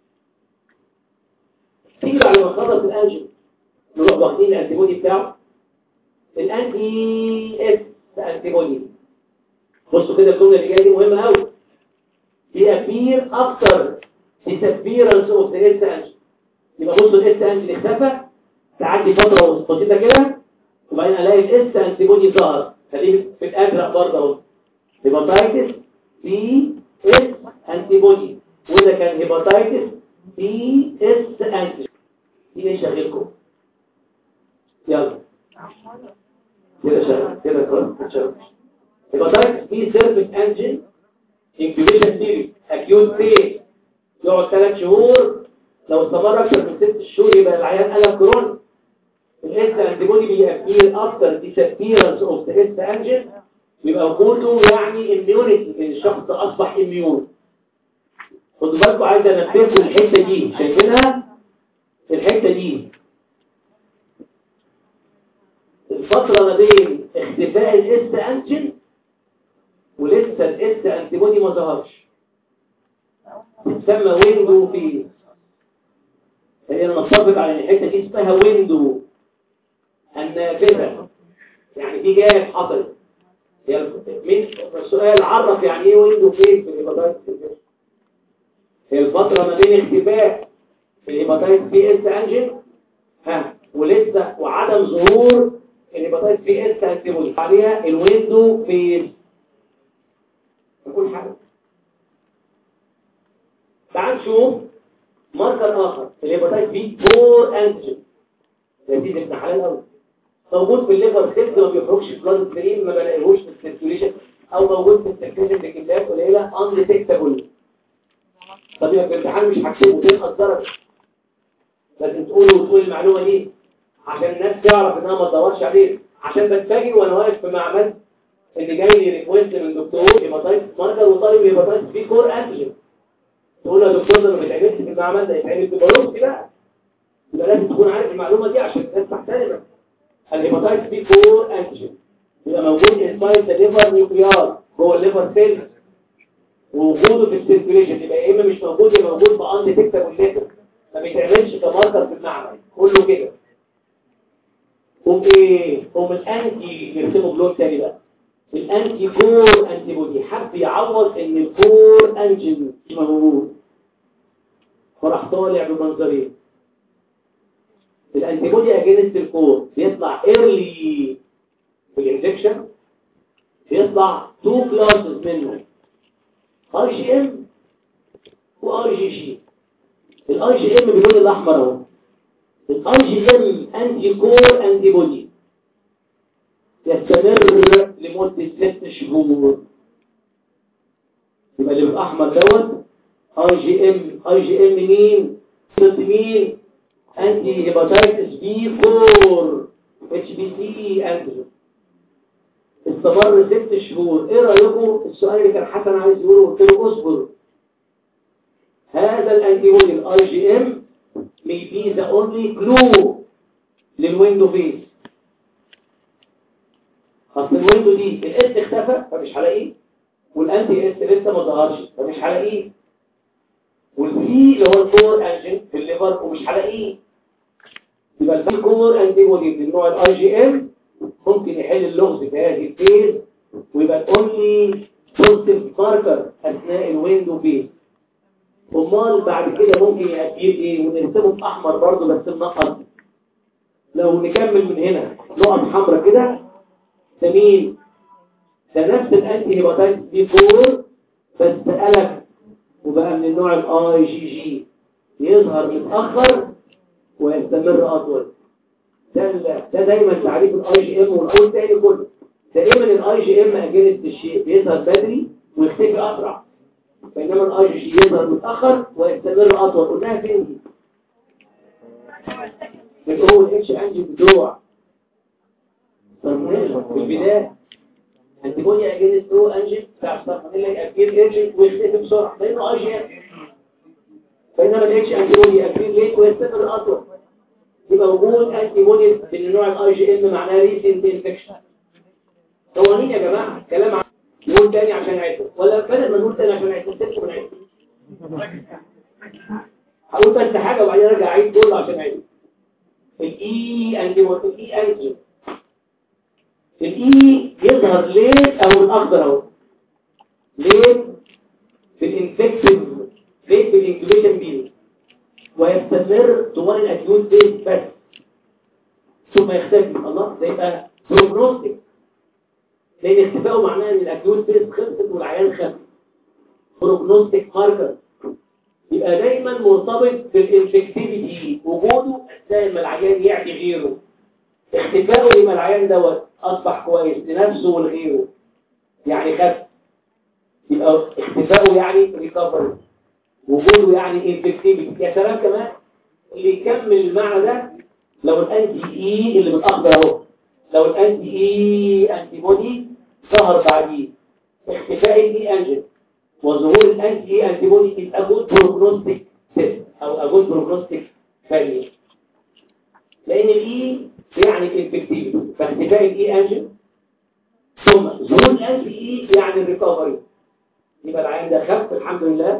تيجي بعد ما خلص الانجن نروح واخدين الانتيبودي بتاعه الانتي اس انتيبودي بصوا كده الجمله اللي جايه دي مهمه قوي هي appear after disappearance of the S engine يبقى بصوا الاس انجن اختفى تعدي فتره بسيطه كده وبعدين الاقي الاس انتيبودي ظهر خليه في الازرق برضه اهو هيباتايتس بي اس انتيبودي وده كان هيباتايتس بي اس انتي دي ايه شغلكم يلا كده شغل كده خلاص شغل هيباتايتس بي سيرفيس انجن انكيوبيشن بيريد اكيوت فيز يقعد ثلاث شهور لو استمر اكثر من ست شهور يبقى العيان قلب كورونا الاس انتيبودي بيأبير افتر disappearance اوف ذا اس انجن يبقى وجوده يعني immunity ان الشخص اصبح اميون خدوا بالكم عايز انبهكم الحته دي شايفينها الحته دي الفتره ما بين اختفاء الاس انجن ولسه الاس انتيبودي ما ظهرش تسمى ويندو في هي نتفق على ان الحته دي اسمها ويندو النافذه يعني دي جاب حصلت هي مين السؤال عرف يعني ايه ويندو فين في الهيباتايتس هي الفتره ما بين اختفاء الهيباتايتس بي اس انجن ها ولسه وعدم ظهور الهيباتايتس بي اس انتيبودي عليها الويندو فين نقول حاجه تعال نشوف ماركر اخر الهيباتايتس بي 4 انتيجين لذيذ ابن حلال قوي موجود في الليفر سيلز ما بيخرجش بلاد ستريم ما بلاقيهوش في السيركيوليشن او موجود في السيركيوليشن بكميات قليله ان ديتكتابل طب يبقى في الامتحان مش هكتبه تنقص درجه لازم تقوله وتقول المعلومه دي عشان الناس تعرف انها ما تدورش عليه عشان بتفاجئ وانا واقف في معمل اللي جاي لي ريكويست من دكتور هيباتايتس ماركر وطالب هيباتايتس بي كور انتيجين تقول له يا دكتور ده ما بيتعملش في المعمل ده يتعمل في بايوبسي بقى يبقى لازم تكون عارف المعلومه دي عشان الناس تحترمك الهيباتايتس بي 4 انتيجين يبقى موجود انسايد ذا ليفر نيوكليار جوه الليفر سيل ووجوده في السيركيوليشن يبقى يا اما مش موجود يبقى موجود بان ديتكتابل ليفر ما بيتعملش كماركر في المعمل كله كده قوم ايه قوم الانتي يرسموا بلون تاني بقى الانتي كور انتي بودي حب يعوض ان الكور انجن مش موجود فراح طالع بمنظرين الانتي بودي اجينست الكور بيطلع ايرلي في الانجكشن بيطلع تو كلاسز منه ار جي ام وار جي جي الار جي ام باللون الاحمر اهو الار جي ام انتي كور انتي بودي يستمر لمدة ست شهور يبقى اللي بالاحمر دوت اي جي ام اي جي ام مين ضد مين انتي هيباتايتس بي 4 اتش بي سي انتي استمر ست شهور ايه رايكم السؤال اللي كان حسن عايز يقوله قلت له اصبر هذا الانتي بودي الاي جي ام may be the only clue للويندو فيس اصل الويندو دي الاس اختفى فمش هلاقيه والانتي اس لسه ما ظهرش فمش هلاقيه والبي اللي هو الكور انجن في الليفر ومش هلاقيه يبقى البي كور انتي بودي من النوع الاي جي ام ممكن يحل اللغز في هذه الفيز ويبقى الاونلي بوزيتيف ماركر اثناء الويندو فيز امال بعد كده ممكن يأكيد ايه ونرسمه باحمر برضه بس منقط لو نكمل من هنا نقط حمراء كده ده مين ده نفس الانتي هيباتايتس بي 4 بس قلب وبقى من النوع الاي جي جي يظهر متاخر ويستمر اطول ده ده دايما تعريف الاي جي ام والاول تاني كله دائما الاي جي ام اجنست الشيء بيظهر بدري ويختفي اسرع بينما الاي جي جي يظهر متاخر ويستمر اطول قلناها فين دي بتقول الاتش انجي بتوع في البدايه الانتيبودي اجنست او انجن بتاع الصرفانيلا يأكيد ليت ويختفي بسرعه لانه اي جي ام بينما الاتش انتيبودي يأكيد ليت ويستمر اطول يبقى وجود انتي بودي من النوع الاي جي ام معناه ريسنت انفكشن قوانين يا جماعه كلام عن نقول تاني عشان عيده ولا بدل ما نقول تاني عشان عيده نسيبكم من عيده هقول بس حاجه وبعدين ارجع اعيد كله عشان عيده الاي انتي بودي الاي انتي الاي يظهر ليه او الاخضر اهو ليه في الانفكتيف ليه في الانكيوبيشن بيريود ويستمر طوال الاكيوت فيز بس ثم يختفي الله ده يبقى بروجنوستيك لان اختفائه معناه ان الاكيوت فيز خلصت والعيان خف بروجنوستيك ماركر يبقى دايما مرتبط بالانفكتيفيتي وجوده اثناء ما العيان يعدي غيره اختفائه يبقى العيان دوت اصبح كويس لنفسه ولغيره يعني خف يبقى اختفائه يعني ريكفري وجوده يعني انفكتيفيتي يا سلام كمان اللي يكمل المعنى ده لو الانتي اي اللي بالاخضر اهو لو الانتي اي انتي بودي ظهر بعديه اختفاء الاي انجن وظهور الانتي اي انتي بودي يبقى جود بروجنوستيك تيست او اجود بروجنوستيك فاليو لان الاي يعني الانفكتيفيتي فاختفاء الاي انجن ثم ظهور الانتي اي يعني الريكفري يبقى العيان ده خف الحمد لله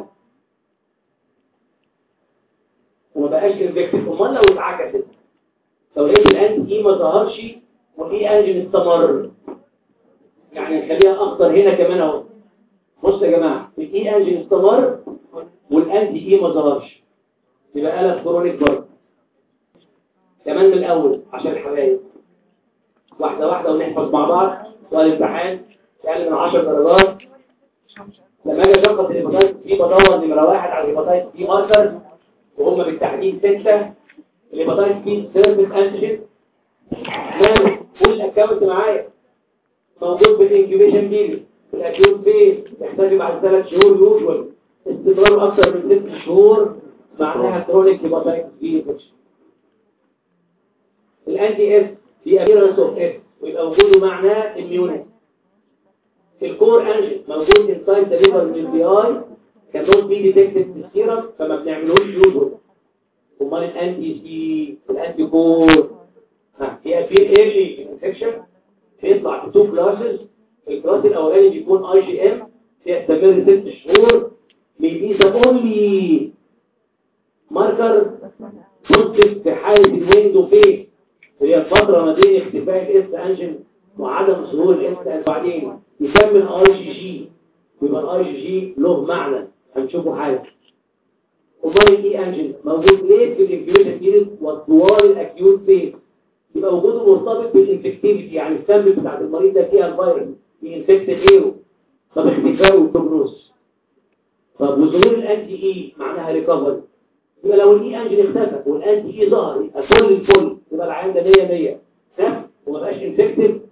وما بقاش انفكتيف امال لو اتعكست لو لقيت الانتي اي ما ظهرش والاي انجن استمر يعني نخليها اخضر هنا كمان اهو بصوا يا جماعه الاي انجن استمر والانتي اي ما ظهرش يبقى قلب كرونيك برضه كمان من الاول عشان الحبايب واحده واحده ونحفظ مع بعض سؤال امتحان اقل من 10 درجات لما اجي اشخص الهيباتايتس بي بدور نمره واحد على الهيباتايتس بي ماركر وهم بالتحديد ستة الهيباتايتس بي سيرفيس انتيجين ماله كل الاكونت معايا موجود بالانكيوبيشن بيريد الاكيوت بيس يحتاج بعد ثلاث شهور يوجوال استمرار اكثر من ست شهور معناها كرونيك هيباتايتس بي انفكشن الانتي اس في ابيرنس اوف اس ويبقى وجوده معناه اميونيتي الكور انجن موجود انسايد ذا ليفر من البي اي كانوت بي ديتكتد في السيرم فما بنعملوش يوجوال امال الانتي سي الانتي كور ها هي في ايرلي انفكشن بيطلع في تو كلاسز الكلاس الاولاني بيكون اي جي ام يستمر ست شهور بيبي ذا اونلي ماركر بوزيتيف في حاله الويندو فيس هي الفتره ما بين اختفاء الاس انجن وعدم ظهور الاس بعدين يكمل اي جي جي يبقى الاي جي جي له معنى هنشوفه حاجه امال الاي انجن موجود ليه في الانفيوجن بيريد وطوال الاكيوت فيس يبقى وجوده مرتبط بالانفكتيفيتي يعني السامبل بتاعت المريض ده فيها الفيروس ينفكت غيره طب اختفاء والبروجنوز طب وظهور الانتي اي معناها ريكفري يبقى لو الاي انجن اختفى والانتي اي ظهر يبقى كل الفل يبقى العيان ده 100 100 خف وما بقاش انفكتيف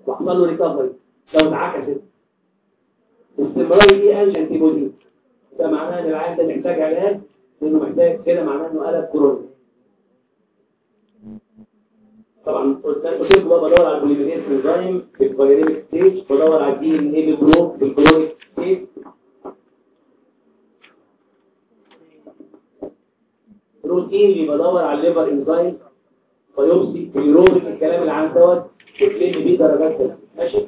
وحصل له ريكفري لو اتعكست استمرار الاي انجي انتي بودي ده معناه ان العيان ده محتاج علاج لانه محتاج كده معناه انه قلب كورونا طبعا قلت قلت لكم بقى بدور على البوليميريز انزيم في الفيريميك ستيج بدور على الدي ان اي برو في الكرونيك ستيج روتين اللي بدور على الليفر انزيم بايوبسي بيروبيك الكلام اللي عن دوت بتلم بيه درجات كده ماشي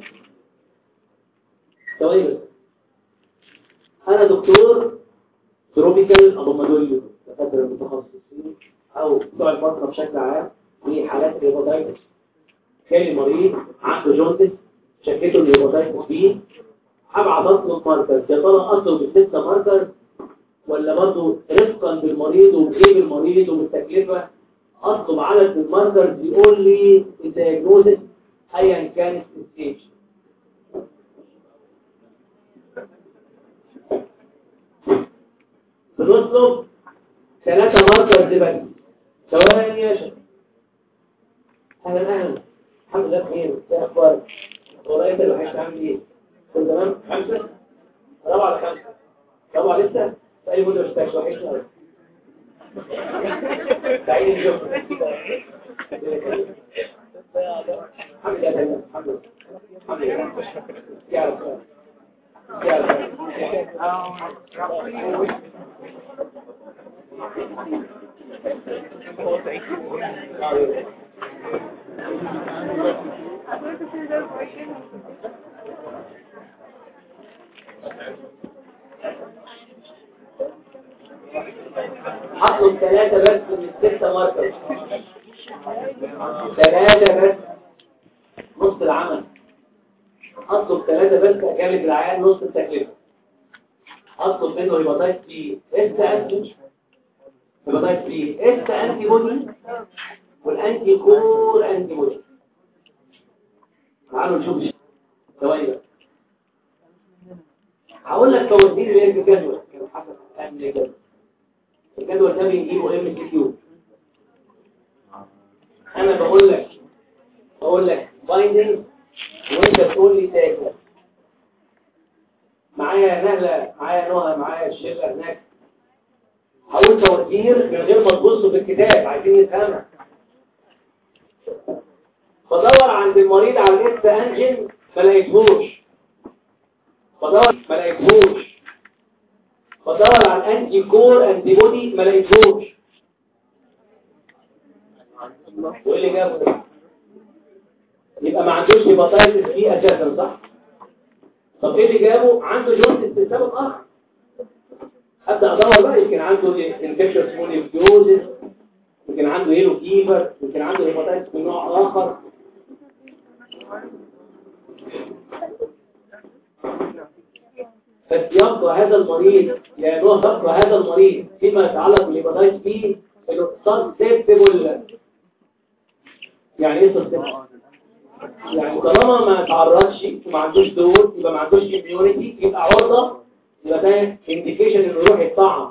ثواني بس انا دكتور تروبيكال ابومادوليو دكاتره المتخصصين او بتوع الفتره بشكل عام في حالات الهيباتايتس كان المريض عنده جوندس شكته الهيباتايتس بي هبعت اطلب ماركر يا ترى اطلب الستة ماركر ولا برضه رفقا بالمريض وبجيب المريض وبالتكلفة اطلب عدد الماركرز يقول لي الدياجنوزس ايا كانت الستيج بنطلب ثلاثة ماركرز بس ثواني يا شيخ اهلا اهلا الحمد لله بخير ايه اخبارك والله انت الوحيد عامل ايه كل تمام خمسة رابعة على خمسة رابعة لسه تقري مدة مش تاكش وحيد شهر تعيد الجو الحمد لله تمام الحمد لله الحمد لله يا رب يا رب هطلب ثلاثة بس من الستة ماركر ثلاثة بس نص العمل هطلب ثلاثة بس أجابة العيان نص التكلفة هطلب منه هيباتايت بي اس انتي هيباتايت بي اس انتي بودي والانتي كور انتي بودي تعالوا نشوف الشيء. ثواني بقى هقول لك توزيع الايه في الجدول كان حسب امن الجدول الجدول ده بنجيبه ام سي كيو انا بقول لك بقول لك بايندنج وانت تقول لي تاكل معايا نهله معايا نهى معايا الشله هناك هقول توزير من غير ما تبصوا في الكتاب عايزين نفهمها بدور عند المريض على الاس انجن ما لقيتهوش بدور ما لقيتهوش بدور على الانتي كور انتي بودي ما لقيتهوش وايه اللي جابه ده يبقى ما عندوش هيباتايتس بي اساسا صح طب ايه اللي جابه عنده جونز لسبب اخر ابدا ادور بقى يمكن عنده انفكشن سمول يمكن عنده هيلو فيفر يمكن عنده هيباتايتس من نوع اخر بس يبقى هذا المريض لأنه يبقى هذا المريض فيما يتعلق بالهيباتايتس بي انه سسبتبل يعني ايه سسبتبل؟ يعني طالما ما تعرضش وما عندوش دور يبقى ما عندوش اميونيتي يبقى عرضة يبقى ده انديكيشن انه يروح يتطعم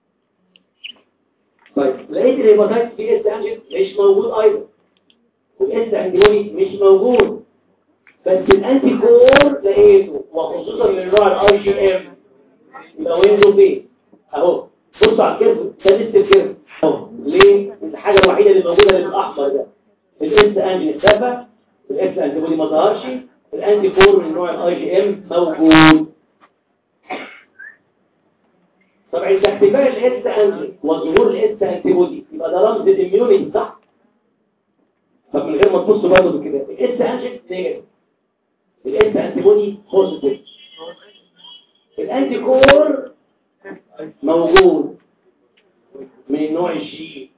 طيب لقيت الهيباتايتس بي اس انجل مش موجود ايضا والاس انتيبودي مش موجود بس الانتي كور لقيته وخصوصا من نوع الاي جي ام يبقى ويندو بي اهو بصوا على الكيرف ده لسه الكيرف اهو ليه الحاجه الوحيده اللي موجوده اللي بالاحمر ده الاس انجل اختفى الاس انتيبودي ما ظهرش الانتي كور من نوع الاي جي ام موجود طب عند اختفاء الاس انجل وظهور الاس انتيبودي يبقى ده رمز الاميونيتي صح طب من غير ما تبصوا برضه كده الاس انجل نيجاتيف الاس انتيبودي بوزيتيف الانتي كور موجود من نوع الجي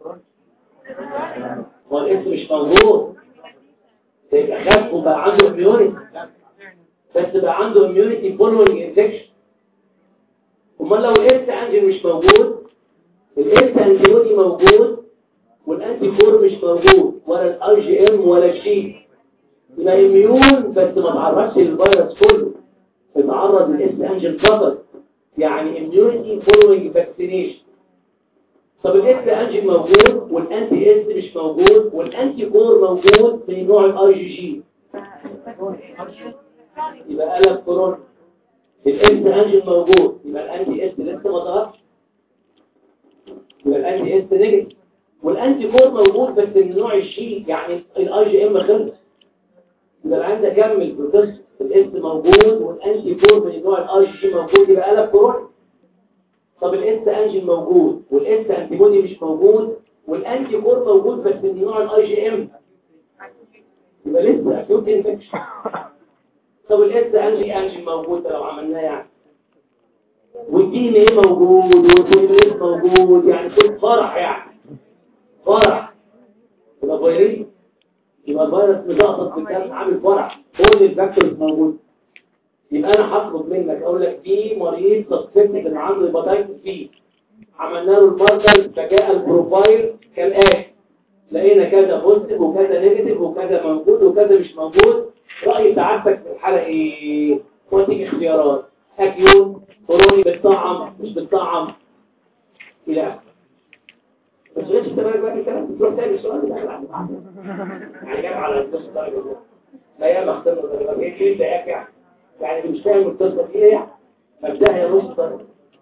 هو الاس مش موجود ده يبقى خف وبقى عنده اميونيتي بس بقى عنده اميونيتي فولوينج انفكشن امال لو الاس انجل مش موجود الاس انتيبودي موجود والانتي كور مش موجود ولا الاي جي ام ولا الجي يبقى اميون بس ما تعرضش للفيروس كله اتعرض للاس انجل فقط يعني اميونيتي فولوينج فاكسينيشن طب الاس انجل موجود والانتي اس مش موجود والانتي كور موجود من نوع الاي جي جي يبقى قلب كورونا الاس انجل موجود يبقى الانتي اس لسه ما ظهرش يبقى الانتي اس نيجاتيف والانتي كور موجود بس من نوع الشي يعني الاي جي ام خلص يبقى العين ده كمل بروسيس الاس موجود والانتي كور من نوع الاي جي موجود يبقى قلب كورونا طب الاس انجل موجود والاس انتي بودي مش موجود والانتي كور موجود بس من نوع الاي جي ام يبقى لسه اكيوت انفكشن طب الاس انجل انجل موجود لو عملناه يعني والدي ان ايه موجود والبوليميريز موجود يعني كل فرح يعني فرح يبقى فيروس يبقى الفيروس مزقطط في الدم عامل فرح كل الفاكتورز موجود يبقى انا هطلب منك اقول لك في مريض سسبكت ان عنده هيباتايتس بي عملنا له الماركر فجاء البروفايل كالاتي لقينا كذا بوزيتيف وكذا نيجاتيف وكذا موجود وكذا مش موجود رأي سعادتك في الحالة ايه واديك اختيارات اكيون كوروني بتطعم مش بتطعم الى اخره بس ليش انت بالك بقى الكلام بتروح تاني السؤال ده يعني جاب على القصه درجه لا يا اخترنا درجه ايه ليه ده يعني يعني مش فاهم القصه دي ايه يعني مبدأها يا نص درجه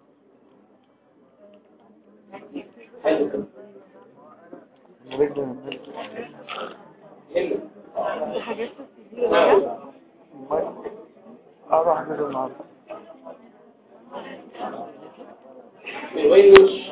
حلو كده حلو حاجات نعم. اروح اعمله النهارده من وين وش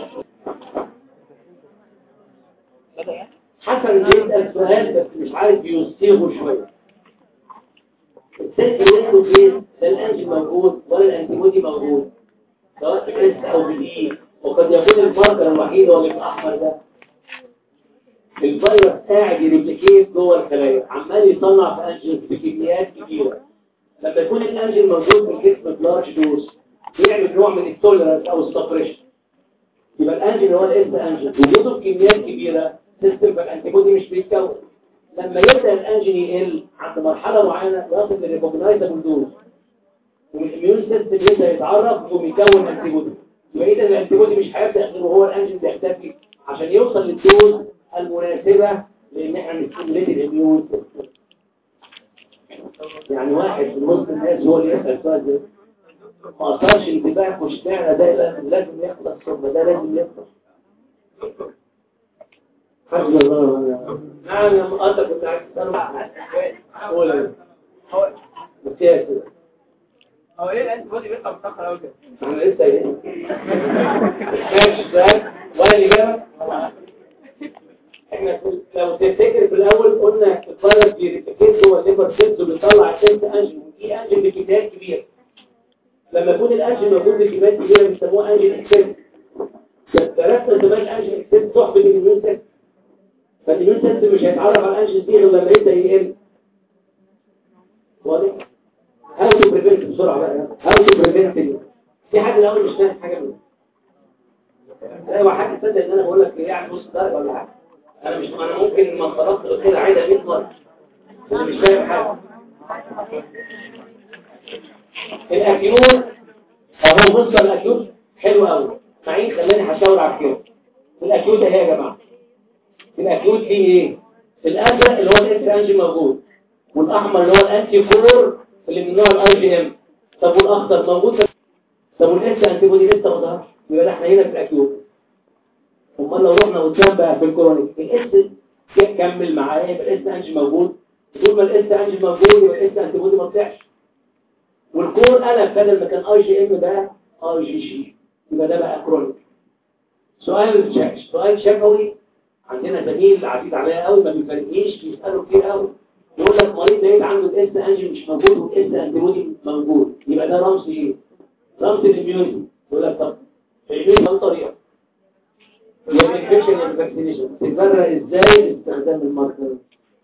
حسن بيسأل سؤال بس مش عارف يصيغه شوية السلك اللي انتوا فين لا الانجي موجود ولا الانتيبودي موجود سواء في اس او بالاي وقد يكون الماركر الوحيد هو اللي بالاحمر ده الفيروس قاعد يريبليكيت جوه الخلايا عمال يصنع في انجل بكميات كبيره لما يكون الانجل موجود في الجسم بلارج دوز بيعمل نوع من التوليرانس او السبريشن يبقى الانجل هو الاس انجل وجوده بكميات كبيره سيستم فالانتيبودي مش بيتكون لما يبدا الانجل يقل عند مرحله معينه يصل للريكوجنايزابل دوز والاميون سيستم يبدا يتعرف ويكون انتيبودي يبقى اذا الانتيبودي مش هيبدا غير وهو الانجل بيحتاج عشان يوصل للدوز المناسبه لان احنا نستمريت الاميون سيستم يعني واحد في نص الناس هو اللي يسال السؤال ده ما اثرش انتباهك واشمعنى ده لازم لازم يخلص ثم ده لازم يخلص حسبي الله ونعم الوكيل. نعم يا مقاطع كنت عايز تسأله قول يا هو بس يا سيدي هو ليه الانتي بودي بيطلع متاخر قوي كده احنا لسه ايه ماشي السؤال ولا الإجابة احنا في- لو تفتكر في الأول قلنا الفيروس بيريبليكيت جوه الليفر سيلز وبيطلع سيلز انجل ودي انجل بكميات كبيرة لما يكون الانجل موجود بكميات كبيرة بيسموه انجل اكسس درسنا زمان انجل اكسس صحبة الاميون سيستم فالاميون سيستم مش هيتعرف على الانجل دي غير لما يبدا يقل واضح؟ هاو تو بريفنت بسرعة بقى هاو تو بريفنت في حد الأول مش فاهم حاجة منه ايوه حد تصدق ان انا بقول لك يعني نص درجة ولا حاجة انا مش انا ممكن ما خلصت الخير عايزة 100 مرة انا مش فاهم حاجة الاكيون اهو بص على الاكيون حلو قوي معين خلاني هشاور على الكيون الاكيون ده ايه يا جماعة الاكيون فيه ايه الازرق اللي هو الاس انجي موجود والاحمر اللي هو الانتي كور اللي من نوع الاي جي ام طب والاخضر موجود طب والاس انتي بودي لسه ما ظهرش يبقى ده احنا هنا في الاكيوت امال لو رحنا قدام بقى في الكرونيك الاس كمل معايا يبقى الاس انجي موجود طول ما الاس انجي موجود يبقى الاس انتي بودي ما طلعش والكور قلب بدل ما كان اي جي ام بقى اي جي جي يبقى ده بقى كرونيك سؤال شا- سؤال شفوي عندنا زميل عزيز عليا قوي ما بيفرقنيش بيساله كتير قوي يقول لك مريض لقيت عنده الاس انجي مش موجود والاس انتي بودي موجود يبقى ده رمز ايه رمز الاميونيتي يقول لك طب الاميونيتي كم طريقه هي الانفكشن والفاكسينيشن تتبرع ازاي باستخدام الماركر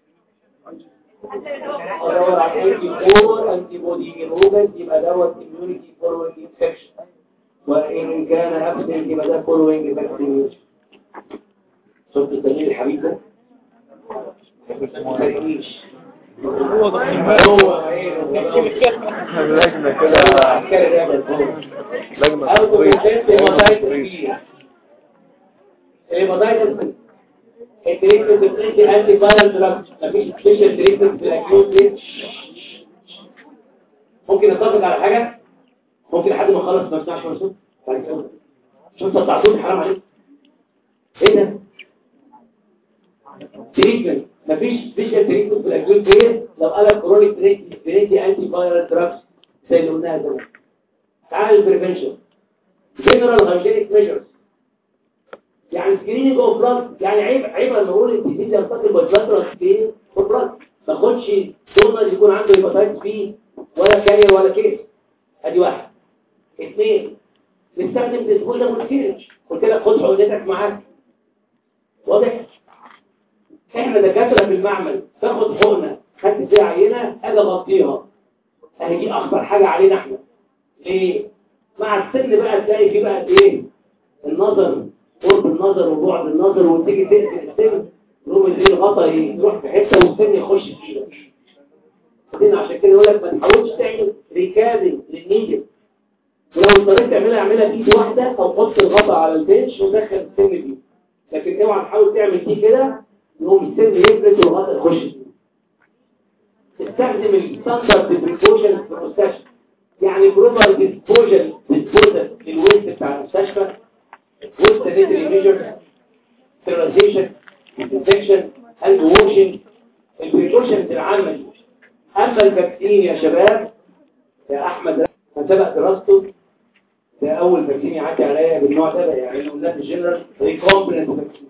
ادور على انتي كور انتي بودي روبن يبقى دوت اميونيتي فوروينج انفكشن وان كان ابسنت يبقى ده فوروينج فاكسينيشن شفت التغيير الحبيب ده؟ ما تفرقنيش. هو هو ايه لجنة هو كده عسكري ده بس هو لجنة أو تطوير. تبريزنت لجنة هيباتايتس تطوير. بي هيباتايتس بي التريتمنت بتدي انتي فايرال دراج مفيش سبيشال تريتمنت في الاكيوت دي ممكن نتفق على حاجة ممكن لحد ما اخلص ما اسمعش مرسوم بعد كده شو انت بتاع صوت حرام عليك ايه ده تريتمنت مفيش سبيشال تريتمنت في الاكيوت فيز لو قال كرونيك بريتي انتي فايرال دراجز زي اللي قلناها زمان تعال البريفنشن جنرال هايجينيك ميجرز يعني سكريننج اوف بلاد يعني عيب عيب لما نقول الديزيز ينتقل بالبلاد سكريننج اوف بلاد ما تاخدش دونر يكون عنده هيباتايتس بي ولا كارير ولا كيس ادي واحد اثنين نستخدم ديسبوزابل سيرنج قلت لك خد حقنتك معاك واضح احنا دكاتره في المعمل تاخد حقنه خدت فيها عينه اجي اغطيها اهي دي اخطر حاجه علينا احنا ليه مع السن بقى تلاقي فيه بقى ايه النظر قرب النظر وبعد النظر وتيجي تقفل السن يقوم الايه الغطا يروح في حته والسن يخش في ايدك بعدين عشان كده يقول لك ما تحاولش تعمل ريكابنج للنيجل ولو اضطريت تعملها اعملها بايد واحده او حط الغطا على البنش ودخل السن دي لكن اوعى تحاول تعمل دي كده يقوم السن يفلت والغطا يخش فيه استخدم الستاندرد بريكوشن في المستشفى يعني بروبر ديسبوجن ديسبوزل للويست بتاع المستشفى ويست نيتري ميجرز ستيرلايزيشن ديسنفكشن هاند ووشنج البريكوشنز العامه دي اما الفاكسين يا شباب يا احمد كان سبق دراسته ده اول فاكسين يعدي عليا بالنوع ده يعني قلنا في الجنرال ريكومبلنت فاكسين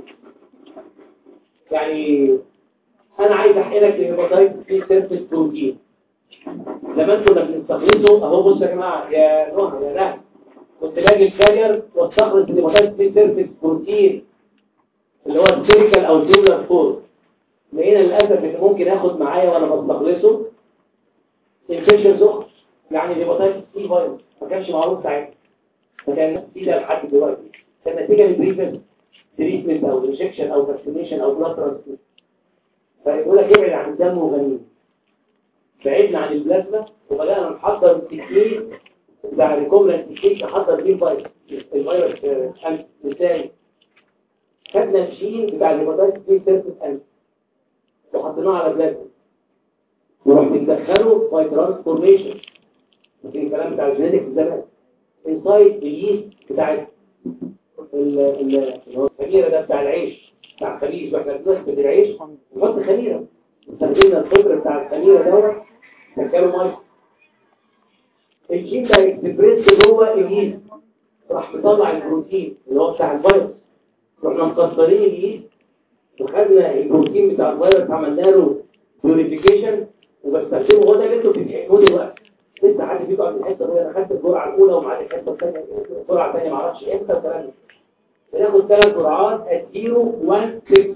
يعني انا عايز احقلك الهيباتايتس سي سيرفيس بروتين زمان كنا بنستخلصه اهو بصوا يا جماعه يا نهى يا نهى كنت باجي الكارير واستخلص الهيباتايتس سي سيرفيس بروتين اللي هو السيريكال او الجمله فور لقينا للاسف ان ممكن اخد معايا وانا بستخلصه انفكشنز اخرى يعني الهيباتايتس سي فيروس ما كانش معروف ساعتها فكان في ده لحد دلوقتي كان نتيجه للبريفنت تريتمنت او ريجكشن او فاكسينيشن او بلاد ترانسفيوجن فيقول لك ابعد عن الدم وغنيم بعدنا عن البلازما وبدانا نحضر التكنيك بتاع الريكومبلنت تكنيك نحضر بيه الفيروس الفيروس آه، ازاي خدنا الجين بتاع الهيباتايتس بي سيرفيس انت وحطيناه على بلازما ورحت مدخله باي ترانسفورميشن لكن الكلام بتاع الجينيتكس زمان انسايد اليست بتاع ال ال اللي هو الخميره ده بتاع العيش بتاع الخميس واحنا بنخبز العيش نحط خميره استخدمنا الفكر بتاع الخميره دوت دخله ميه الجين ده اكسبريس جوه اليست راح مطلع البروتين اللي هو بتاع الفيروس رحنا مكسرين اليست وخدنا البروتين بتاع الفيروس عملنا له بيوريفيكيشن وبستخدمه هو ده اللي انتوا بتحكوه دلوقتي لسه حد فيكم قبل الحصه دي انا خدت الجرعه الاولى ومعايا الحصه الثانيه الجرعه الثانيه معرفش امتى والكلام ده بناخد ثلاث جرعات اديله 1 6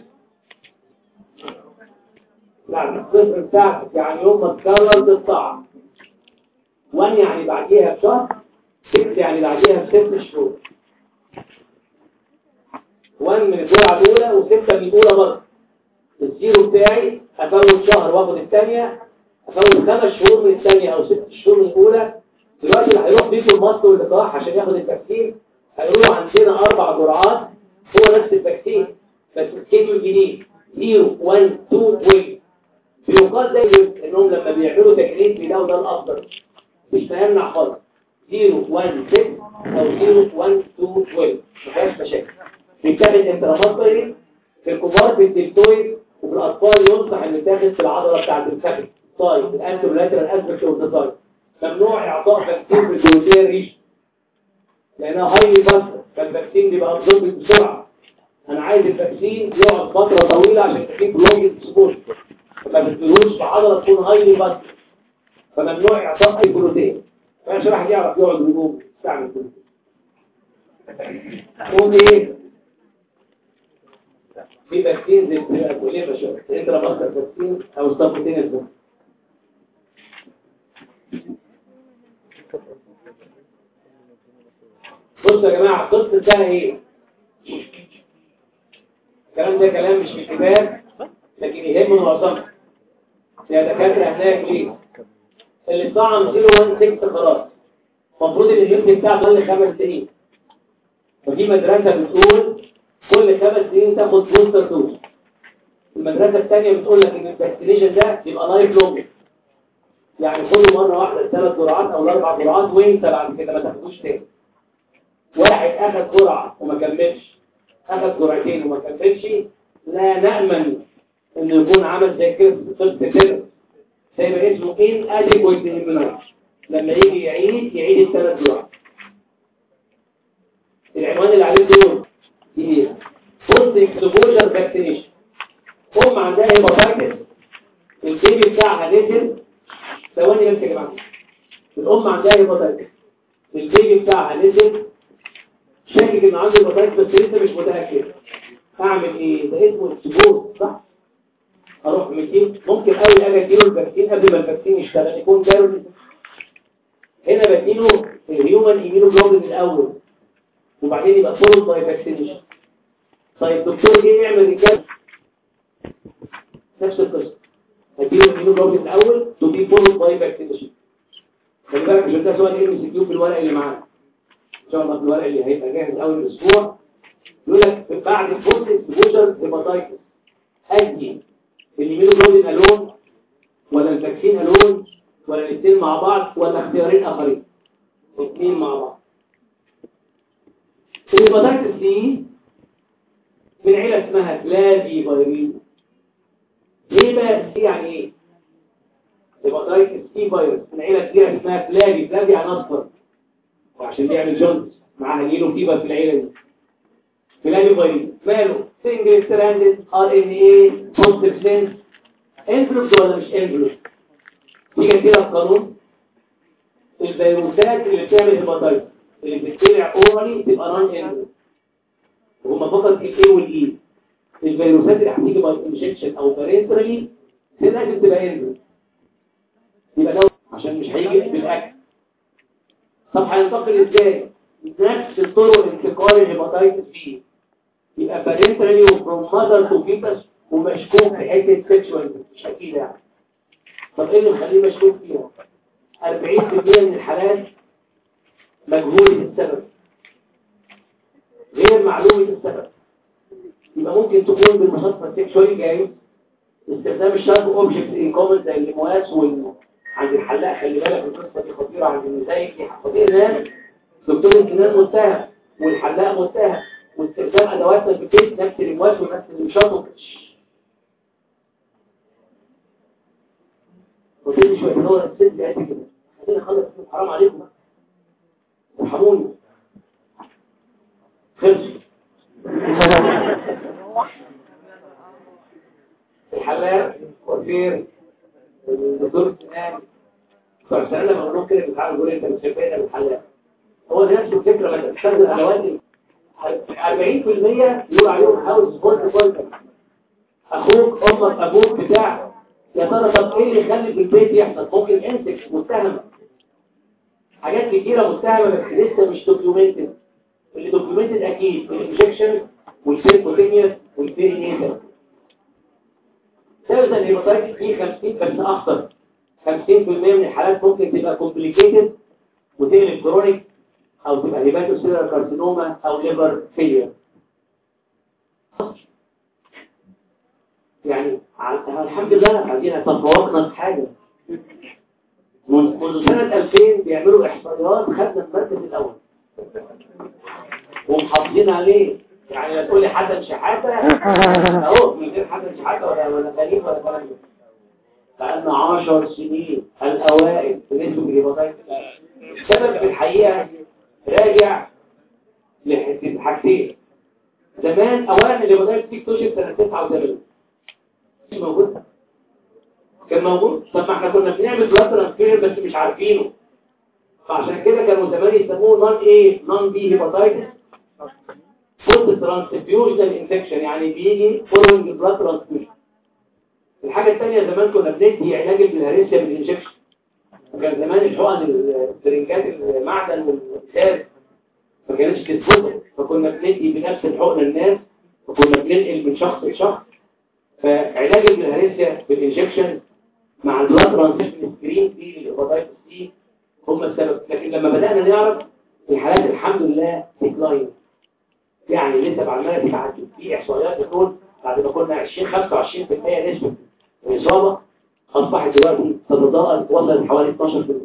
يعني الصفر بتاعتك يعني يوم ما تكرر تقطع 1 يعني بعديها بشهر 6 يعني بعديها بست شهور 1 من الجرعه الاولى و6 من الاولى برضه الزيرو بتاعي افوت شهر واخد الثانيه افوت خمس شهور من الثانيه او ست شهور من الاولى دلوقتي اللي هيروح بيكم مصر واللقاح عشان ياخد الفاكسين هيقولوا عندنا اربع جرعات هو نفس الفاكسين بس سكيدول جديد 0 1 2 12 بيقال دايما انهم لما بيعملوا تكليف بيلاقوا ده الافضل مش هيمنع خالص 0 1 6 او 0 1 2 12 ما فيهاش مشاكل بيتاخد انتراماسكولي في الكبار في الدلتويد وفي الاطفال ينصح انه يتاخد في العضله بتاعه الكبد طيب الانترولاترال اسبكت اوف ذا ممنوع اعطاء فاكسين في الجلوتين ريش لانها هايلي بس فالفاكسين بيبقى ابزورب بسرعه انا عايز الفاكسين يقعد فتره طويله عشان تجيب لونج اكسبوجر ما بتدلوش في عضله تكون هايلي بس فممنوع اعطاء اي جلوتين فعشان واحد يعرف يقعد ويقوم يستعمل جلوتين قوم ايه في فاكسين زي الكوليفا شويه انترا ماستر فاكسين او سبكوتينيس فاكسين بصوا يا جماعة قصة ده ايه الكلام ده كلام مش في الكتاب لكن يهم معظمه يا دكاترة هناك ليه اللي طعم 016 خلاص المفروض ان اليوم بتاعه كل خمس سنين ودي مدرسة بتقول كل خمس سنين تاخد بوستر دوز المدرسة الثانية بتقول لك ان الفاكسينيشن ده يبقى لايف لونج يعني خدوا مرة واحدة الثلاث جرعات او الاربع جرعات وانسى بعد كده ما تاخدوش تاني واحد اخد جرعة وما كملش اخد جرعتين وما كملش لا نأمن انه يكون عمل زي كده قصة كده هيبقى اسمه ان adequate immunization لما يجي يعيد يعيد الثلاث جرعات العنوان اللي عليه دور دي ايه بوست اكسبوجر فاكسينيشن ام عندها هيباتايتس البيبي بتاعها نزل ثواني بس يا جماعه الام عندها هيباتايتس البيبي بتاعها نزل شاكك ان عنده هيباتايتس بس لسه مش متاكد اعمل ايه ده اسمه اكسبوز صح اروح مدين ممكن قوي اجي اديله الفاكسين قبل ما الفاكسين يشتغل يكون جاله هنا بديله الهيومن ايميونوجلوبين الاول وبعدين يبقى فول باي فاكسينيشن طيب دكتور جه يعمل رجال نفس القصه هديله الهيموجلوبين الاول تو بي فول باي فاكسينيشن خلي بالك عشان ده سؤال ام سي كيو في الورق اللي معانا ان شاء الله في الورق اللي هيبقى جاهز اول اسبوع يقول لك بعد البوست اكسبوجر هيباتايتس ادي الهيموجلوبين الون ولا الفاكسين الون ولا الاثنين مع بعض ولا اختيارين اخرين الاثنين مع بعض الهيباتايتس دي من عيلة اسمها كلافي فيروس ليه بقى سي يعني ايه هيباتايتس سي فيروس من عيلة كبيرة اسمها كلافي كلافي يعني اصفر وعشان بيعمل جونز معاها نيلو فيبر في العيلة دي كلافي فيروس ماله سنجل ستراندد ار ان ايه بوزيتيف سنس انفلوكس ولا مش انفلوكس تيجي كده القانون الفيروسات اللي بتعمل هيباتايتس اللي بتتبع اورالي تبقى نون انفلوكس وهم فقط الاي والاي الفيروسات اللي هتيجي باي انجكشن او بارنترالي دي لازم تبقى انفلوكس يبقى ده عشان مش هيجي بالاكل طب هينتقل ازاي نفس الطرق انتقال الهيباتايتس فيه يبقى بارنترالي وفروم ماذر تو فيتس ومشكوك في حته سيكشوال مش اكيد يعني طب ايه اللي مخليه مشكوك فيها 40% من الحالات مجهول السبب غير معلومة السبب يبقى ممكن تكون بالمصادفة سيكشوالي جاي استخدام الشارب اوبجكت ان كومن زي المواس وال عند الحلاق خلي بالك القصه دي خطيره عند النساء دي خطيره الان دكتور السنان متهم والحلاق متهم واستخدام ادواتنا في البيت نفس المواس ونفس المشاط وكل شويه اللي هو الست قاعد كده خلينا نخلص حرام عليكم بقى ارحموني خلص الحلاق وفير الدكتور السنان بتوع السنان لما بقول لهم كده بيتعاملوا يقول انت مش شايفين بالحلاق هو ده نفس الفكره لما تستخدم الادوات 40% يقول عليهم هاوس فولت فولت اخوك امك ابوك بتاع يا ترى طب ايه اللي يخلي في البيت يحصل ممكن انسك متهمه حاجات كتيره متهمه بس لسه مش دوكيومنتد اللي دوكيومنتد اكيد الانجكشن والبيركوتينيوس والبيرينيتال تلزم الهيباتايتس دي 50 بس اخطر 50% من الحالات ممكن تبقى كومبليكيتد وتقلب كرونيك او تبقى هيباتوسيلر كارسينوما او ليفر فيلير يعني ع- الحمد لله عايزين تفوقنا في حاجة من- منذ سنة 2000 بيعملوا إحصائيات خدنا المركز الأول ومحافظين عليه يعني لا تقول لي حسن شحاتة أهو من غير حسن شحاتة ولا ولا غريب ولا كلام ده بقالنا 10 سنين الأوائل في نسبة الهيباتايتس السبب في الحقيقة راجع لحتة- حاجتين زمان أولا الهيباتايتس دي اكتشف سنة 89 مش موجود كان موجود طب ما احنا كنا بنعمل بلاد ترانسفير بس مش عارفينه فعشان كده كانوا زمان يسموه نون ايه نون بي هيباتايتس فوت ترانسفيوجنال انفكشن يعني بيجي فولوينج بلاد ترانسفيوجن الحاجه الثانيه زمان كنا بندي علاج البلهارسيا بالانجكشن وكان زمان الحقن السرنجات المعدن والازاز ما كانتش تتفضل فكنا بندي بنفس الحقن الناس وكنا بننقل من شخص لشخص فعلاج البلهارسيا بالانجكشن مع البلاد ترانسفيوجن سكرين دي للهيباتايتس دي هم السبب لكن لما بدأنا نعرف الحالات الحمد لله ديكلاين يعني نسب عمالة تتعدل في احصائيات بتقول بعد ما كنا 20 25% نسبة الإصابة اصبحت دلوقتي تتضاءل وصلت حوالي 12%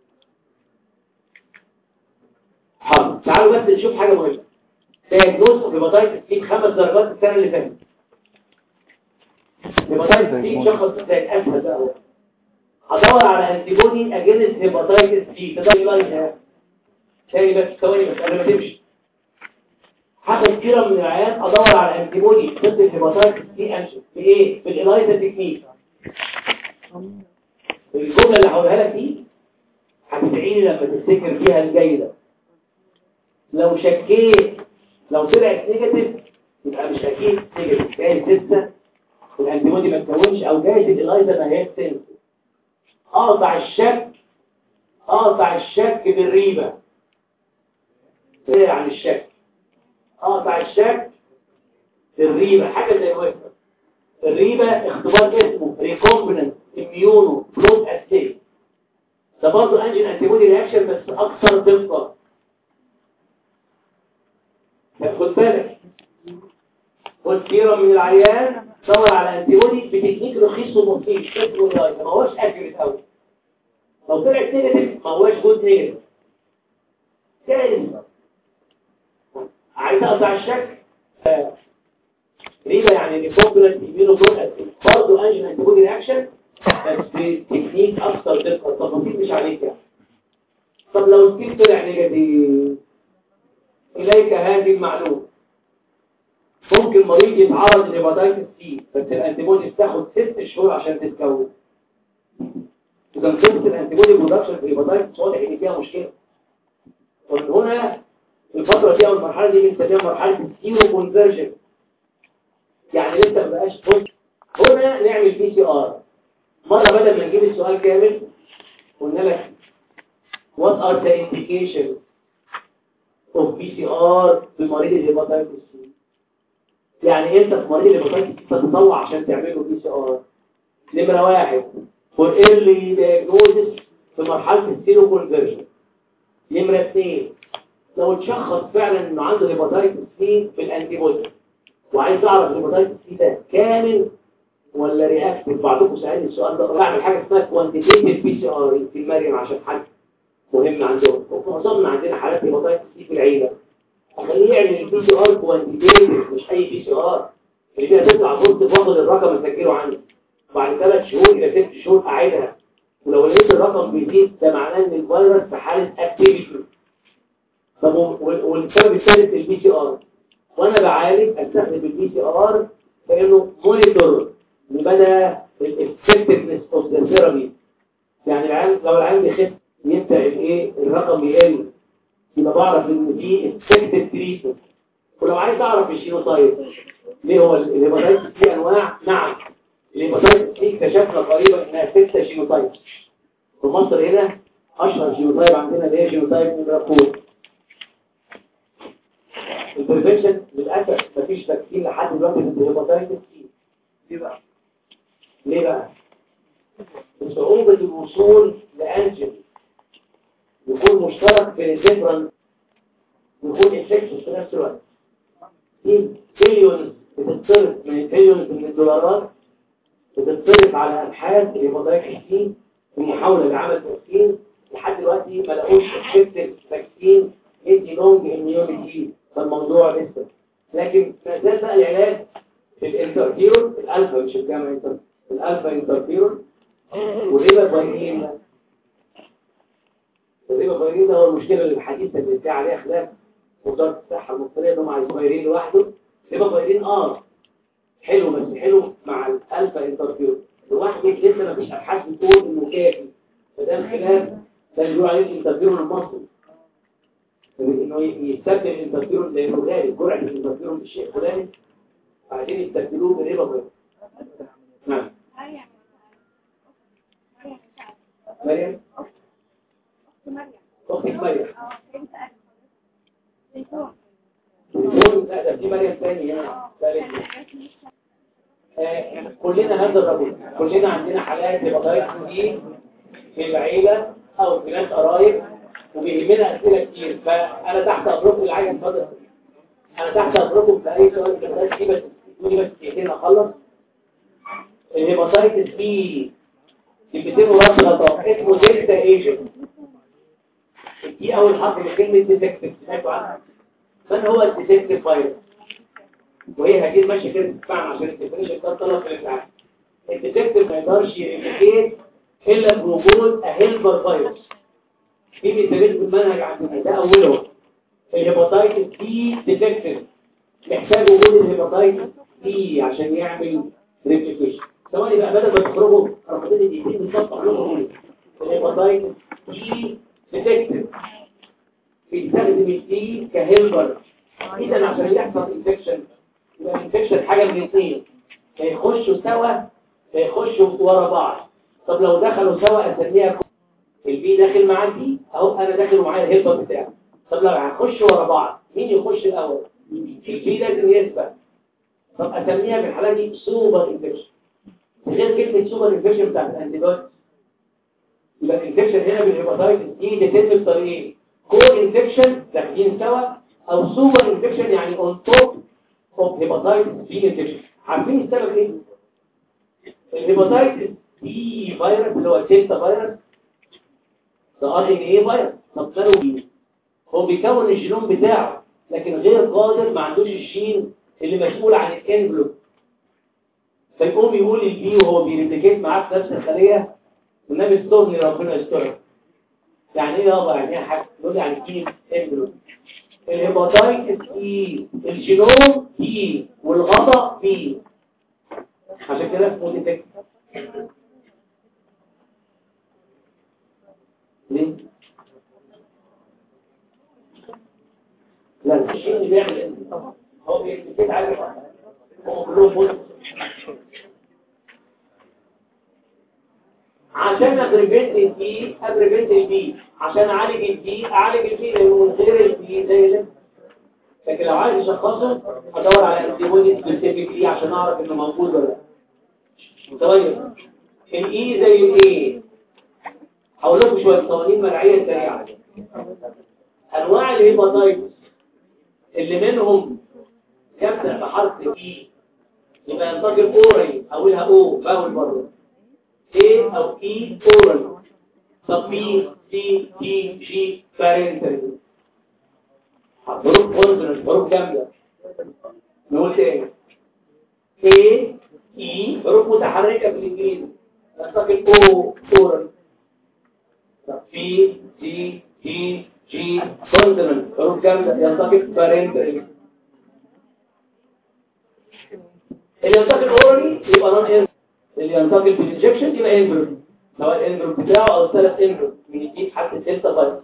حاضر تعالوا بس نشوف حاجه مهمه دايجنوز في هيباتايتس سي بخمس درجات السنه اللي فاتت هيباتايتس سي شخص ازاي اسهل بقى هو. هدور على انتي بودي اجينست هيباتايتس سي تقدر لاين تاني بس ثواني بس قبل ما تمشي هاخد كيرة من العيان ادور على انتي بودي ضد الهيباتايتس سي انشن في ايه في الالايزا تكنيك الجمله اللي هقولها لك دي هتدعيني لما تفتكر فيها الجاي ده لو شكيت لو طلعت نيجاتيف يبقى مش اكيد نيجاتيف جايز لسه والانتي بودي ما تكونش او جايز الالايزا ما هي سنس اقطع الشك اقطع الشك بالريبه ايه عن الشك اقطع الشك بالريبه حاجه زي الوفره الريبه اختبار اسمه ريكومبننت اميونو بلوت اسيد ده برضه انجن انتي بودي رياكشن بس اكثر دقه خد بالك خد سيرم من العيان دور على انتي بودي بتكنيك رخيص ومفيد اسمه اللايت ما هوش اكيوريت قوي لو طلعت نيجاتيف ما هوش جود نيجاتيف جايز عايز اقطع الشك آه. ريبا يعني ريكومبلنت اميونو بلوت اسيد برضه انجن انتي بودي رياكشن بس بتكنيك اكثر دقه التفاصيل مش عليك يعني طب لو السكين طلع نيجاتيف إليك هذه المعلومة ممكن مريض يتعرض لهيباتايتس سي بس الانتيبودي بتاخد ست شهور عشان تتكون إذا قصة الانتيبودي برودكشن في الهيباتايتس واضح إن فيها مشكلة ومن هنا الفترة دي أو المرحلة دي بنسميها مرحلة السيرو كونفرجن يعني لسه ما بقاش بص هنا نعمل بي سي ار مرة بدل ما نجيب السؤال كامل قلنا لك what are the indications of PCR في مريض الهيباتايتس سي يعني انت في مريض الهيباتايتس سي تتطوع عشان تعمل له بي سي ار نمره واحد for early diagnosis في مرحله السيرو كونفرجن نمره اثنين لو اتشخص فعلا انه عنده هيباتايتس سي بالانتي بودي وعايز اعرف الهيباتايتس سي ده كامل ولا رياكتيف بعضكم سالني السؤال ده بعمل حاجه اسمها كوانتيتيف بي سي ار في المريم عشان حد مهم عندهم ومعظمنا عندنا حالات هيباتايتس سي في العيله اخليه يعمل البي سي ار كوانتيتيف مش اي بي سي ار اللي فيها تطلع بوست باخد الرقم اسجله عندي بعد ثلاث شهور الى ست شهور اعيدها ولو لقيت الرقم بيزيد ده معناه ان الفيروس في حاله اكتيفيتي طب والسبب الثالث البي سي ار وانا بعالج استخدم البي سي ار كانه مونيتور لمدى الافكتفنس اوف ذا ثيرابي يعني العيان لو العيان بيخف يبدا الايه الرقم يقل يبقى بعرف ان في افكتيف تريتمنت ولو عايز اعرف الجينوتايب ليه هو الهيباتايتس في انواع نعم الهيباتايتس دي اكتشفنا قريبا انها ستة جينوتايب في مصر هنا اشهر جينوتايب عندنا اللي هي جينوتايب نمرة 4 البريفنشن للاسف مفيش تكفين لحد دلوقتي من الهيباتايتس سي ليه بقى؟ ليه بقى؟ صعوبة الوصول لأنجل يكون مشترك بين الديفرنت ويكون افكتيف في نفس الوقت في بليونز بتتصرف من بليونز من الدولارات بتتصرف على ابحاث لمضايق سي في محاولة لعمل تكسين لحد دلوقتي ما لقوش افكتيف تكسين يدي لونج اميونيتي فالموضوع لسه لكن ما زال بقى العلاج في الانترفيرون الالفا مش الجامعة انتر الالفا انترفيرون والريبا باينين الريبا بايرين ده هو المشكلة الحديثة اللي بتاع عليها خلاف وزارة الصحة المصرية انهم عايزين بايرين لوحده ريبا بايرين اه حلو بس حلو مع الالفا انترفيرون لوحده لسه ما فيش ابحاث بتقول انه كافي فده الخلاف ده اللي بيقولوا عليه الانترفيرون المصري انه يستبدل الانترفيرون لانه غالي جرعة الانترفيرون بالشيء فلاني بعدين يستبدلوه بريبا بايرين نعم مريم اختك مريم تليفون لا ده في مريم ثاني يعني كلنا هذا الرجل كلنا عندنا حالات هيباتايتس دي في العيله او في ناس قرايب وبيهمنا اسئله كتير فانا تحت امركم اللي عايز اتفضل انا تحت امركم في اي سؤال في الهيباتايتس دي بس تدوني بس دقيقتين اخلص الهيباتايتس دي كلمتين ورد غطاء اسمه دلتا ايجنت دي اول حرف من كلمه ديتكتيف سمعتوا عنها من هو الديتكتيف فايروس وهي هجيب ماشي كده تسمعنا عشان الديفينيشن ده طلب في الامتحان الديتكتيف ما يقدرش يريبليكيت الا بوجود اهيلبر فايروس في مثالين في المنهج عندنا ده اولهم الهيباتايتس دي ديتكتيف محتاج وجود الهيباتايتس دي عشان يعمل ريبليكيشن ثواني بقى بدل ما تخرجوا رقمين دقيقتين بالظبط اعملوا الهيباتايتس دي ديتكتيف بيستخدم الدي كهيلبر اذا عشان يحصل انفكشن يبقى الانفكشن حاجه من الاثنين هيخشوا سوا هيخشوا ورا بعض طب لو دخلوا سوا اسميها البي داخل مع البي اهو انا داخل ومعايا الهيلبر بتاعي طب لو هنخشوا ورا بعض مين يخش الاول البي لازم يسبق طب اسميها في الحاله دي سوبر انفكشن غير كلمه سوبر انفكشن بتاعت الانتيبيوتيك يبقى الانفكشن هنا بالهيباتايتس دي بتتم بطريقين كو انفكشن داخلين سوا او سوبر انفكشن يعني اون توب اوف هيباتايتس بي انفكشن عارفين السبب ايه الهيباتايتس بي فيروس اللي هو الدلتا فيروس ده ار ان ايه فيروس طب ماله بيه هو بيكون الجينوم بتاعه لكن غير قادر ما عندوش الجين اللي مسؤول عن الانفلوب فيقوم يقول البي وهو بيريبليكيت معاه في نفس الخليه والنبي استرني ربنا يسترك يعني ايه يابا يعني ايه حاجه يقول يعني ايه انفلوب الهيباتايتس اي الجينوم اي والغطاء بي عشان كده اسمه ديتكت ليه؟ لا الشيء اللي بيعمل هو بيكتب عارف هو كلهم بص عشان ابريفنت البي ابريفنت البي عشان اعالج البي اعالج البي لانه من غير البي زي ده لكن لو عايز اشخصه هدور على انتي بودي سبيسيفيك ليه عشان اعرف انه موجود ولا لا متغير الاي زي الايه هقول لكم شويه قوانين مرعيه سريعه انواع الهيباتايتس اللي منهم يبدا بحرف اي يبقى ينتقل اوري اولها او باول برضه A او E oral طب B C D G parental حروف consonant حروف جامدة نقول تاني A E حروف متحركة بالإنجليزي نستقل O oral طب B C D G consonant حروف جامدة ينتقل parental اللي ينتقل orally يبقى non اللي ينتقل بالانجكشن يبقى انجرو سواء الانجرو بتاعه او ثلاث انجرو من الجيب حتى الدلتا فايروس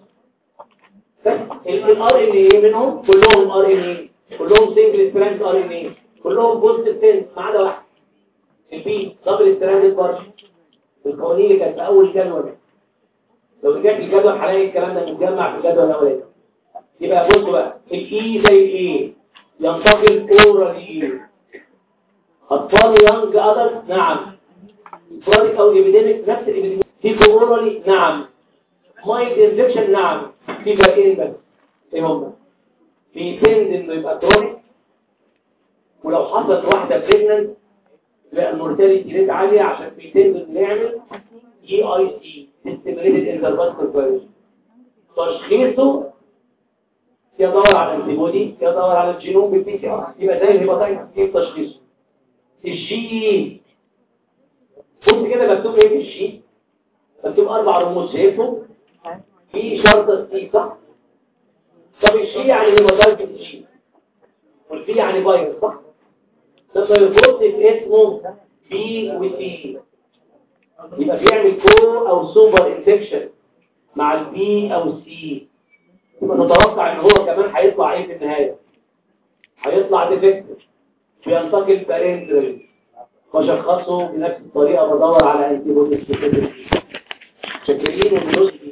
الار ان اي منهم كلهم ار ان اي كلهم سنجل ستراند ار ان اي كلهم بوزيتيف سنس ما عدا واحد البي دبل ستراند بارش القوانين اللي كانت في اول جدول لو رجعت الجدول هلاقي الكلام ده متجمع في الجدول الاولاني يبقى بصوا بقى الاي زي الايه ينتقل اورالي اطفال يانج ادلت نعم كرونيك او ايبيديميك نفس الايبيديميك في كورونالي نعم مايد انفكشن نعم في باقيين بس ايه هم في تند انه يبقى كرونيك ولو حصلت واحده بريجننت يبقى المورتاليتي ريت عاليه عشان في تند انه يعمل اي اي سي ستيميليتد انترفاسكولار فايروس تشخيصه يدور على الانتي بودي يدور على الجينوم بالبي سي ار يبقى زي الهيباتايتس كيف تشخيصه الجي بص كده مكتوب ايه في الشيت مكتوب اربع رموز شايفهم في شرطه سي صح طب الشي يعني هيماتايتس الشي والبي يعني فيروس صح لما يربط في اسمه بي وسي يبقى بيعمل كو او سوبر انفكشن مع البي او السي يبقى تتوقع ان هو كمان هيطلع ايه في النهايه هيطلع ديفكتيف بينتقل بارنترال بشخصه بنفس الطريقة بدور على انتي بودي سبيسيفيك شكلين وبنص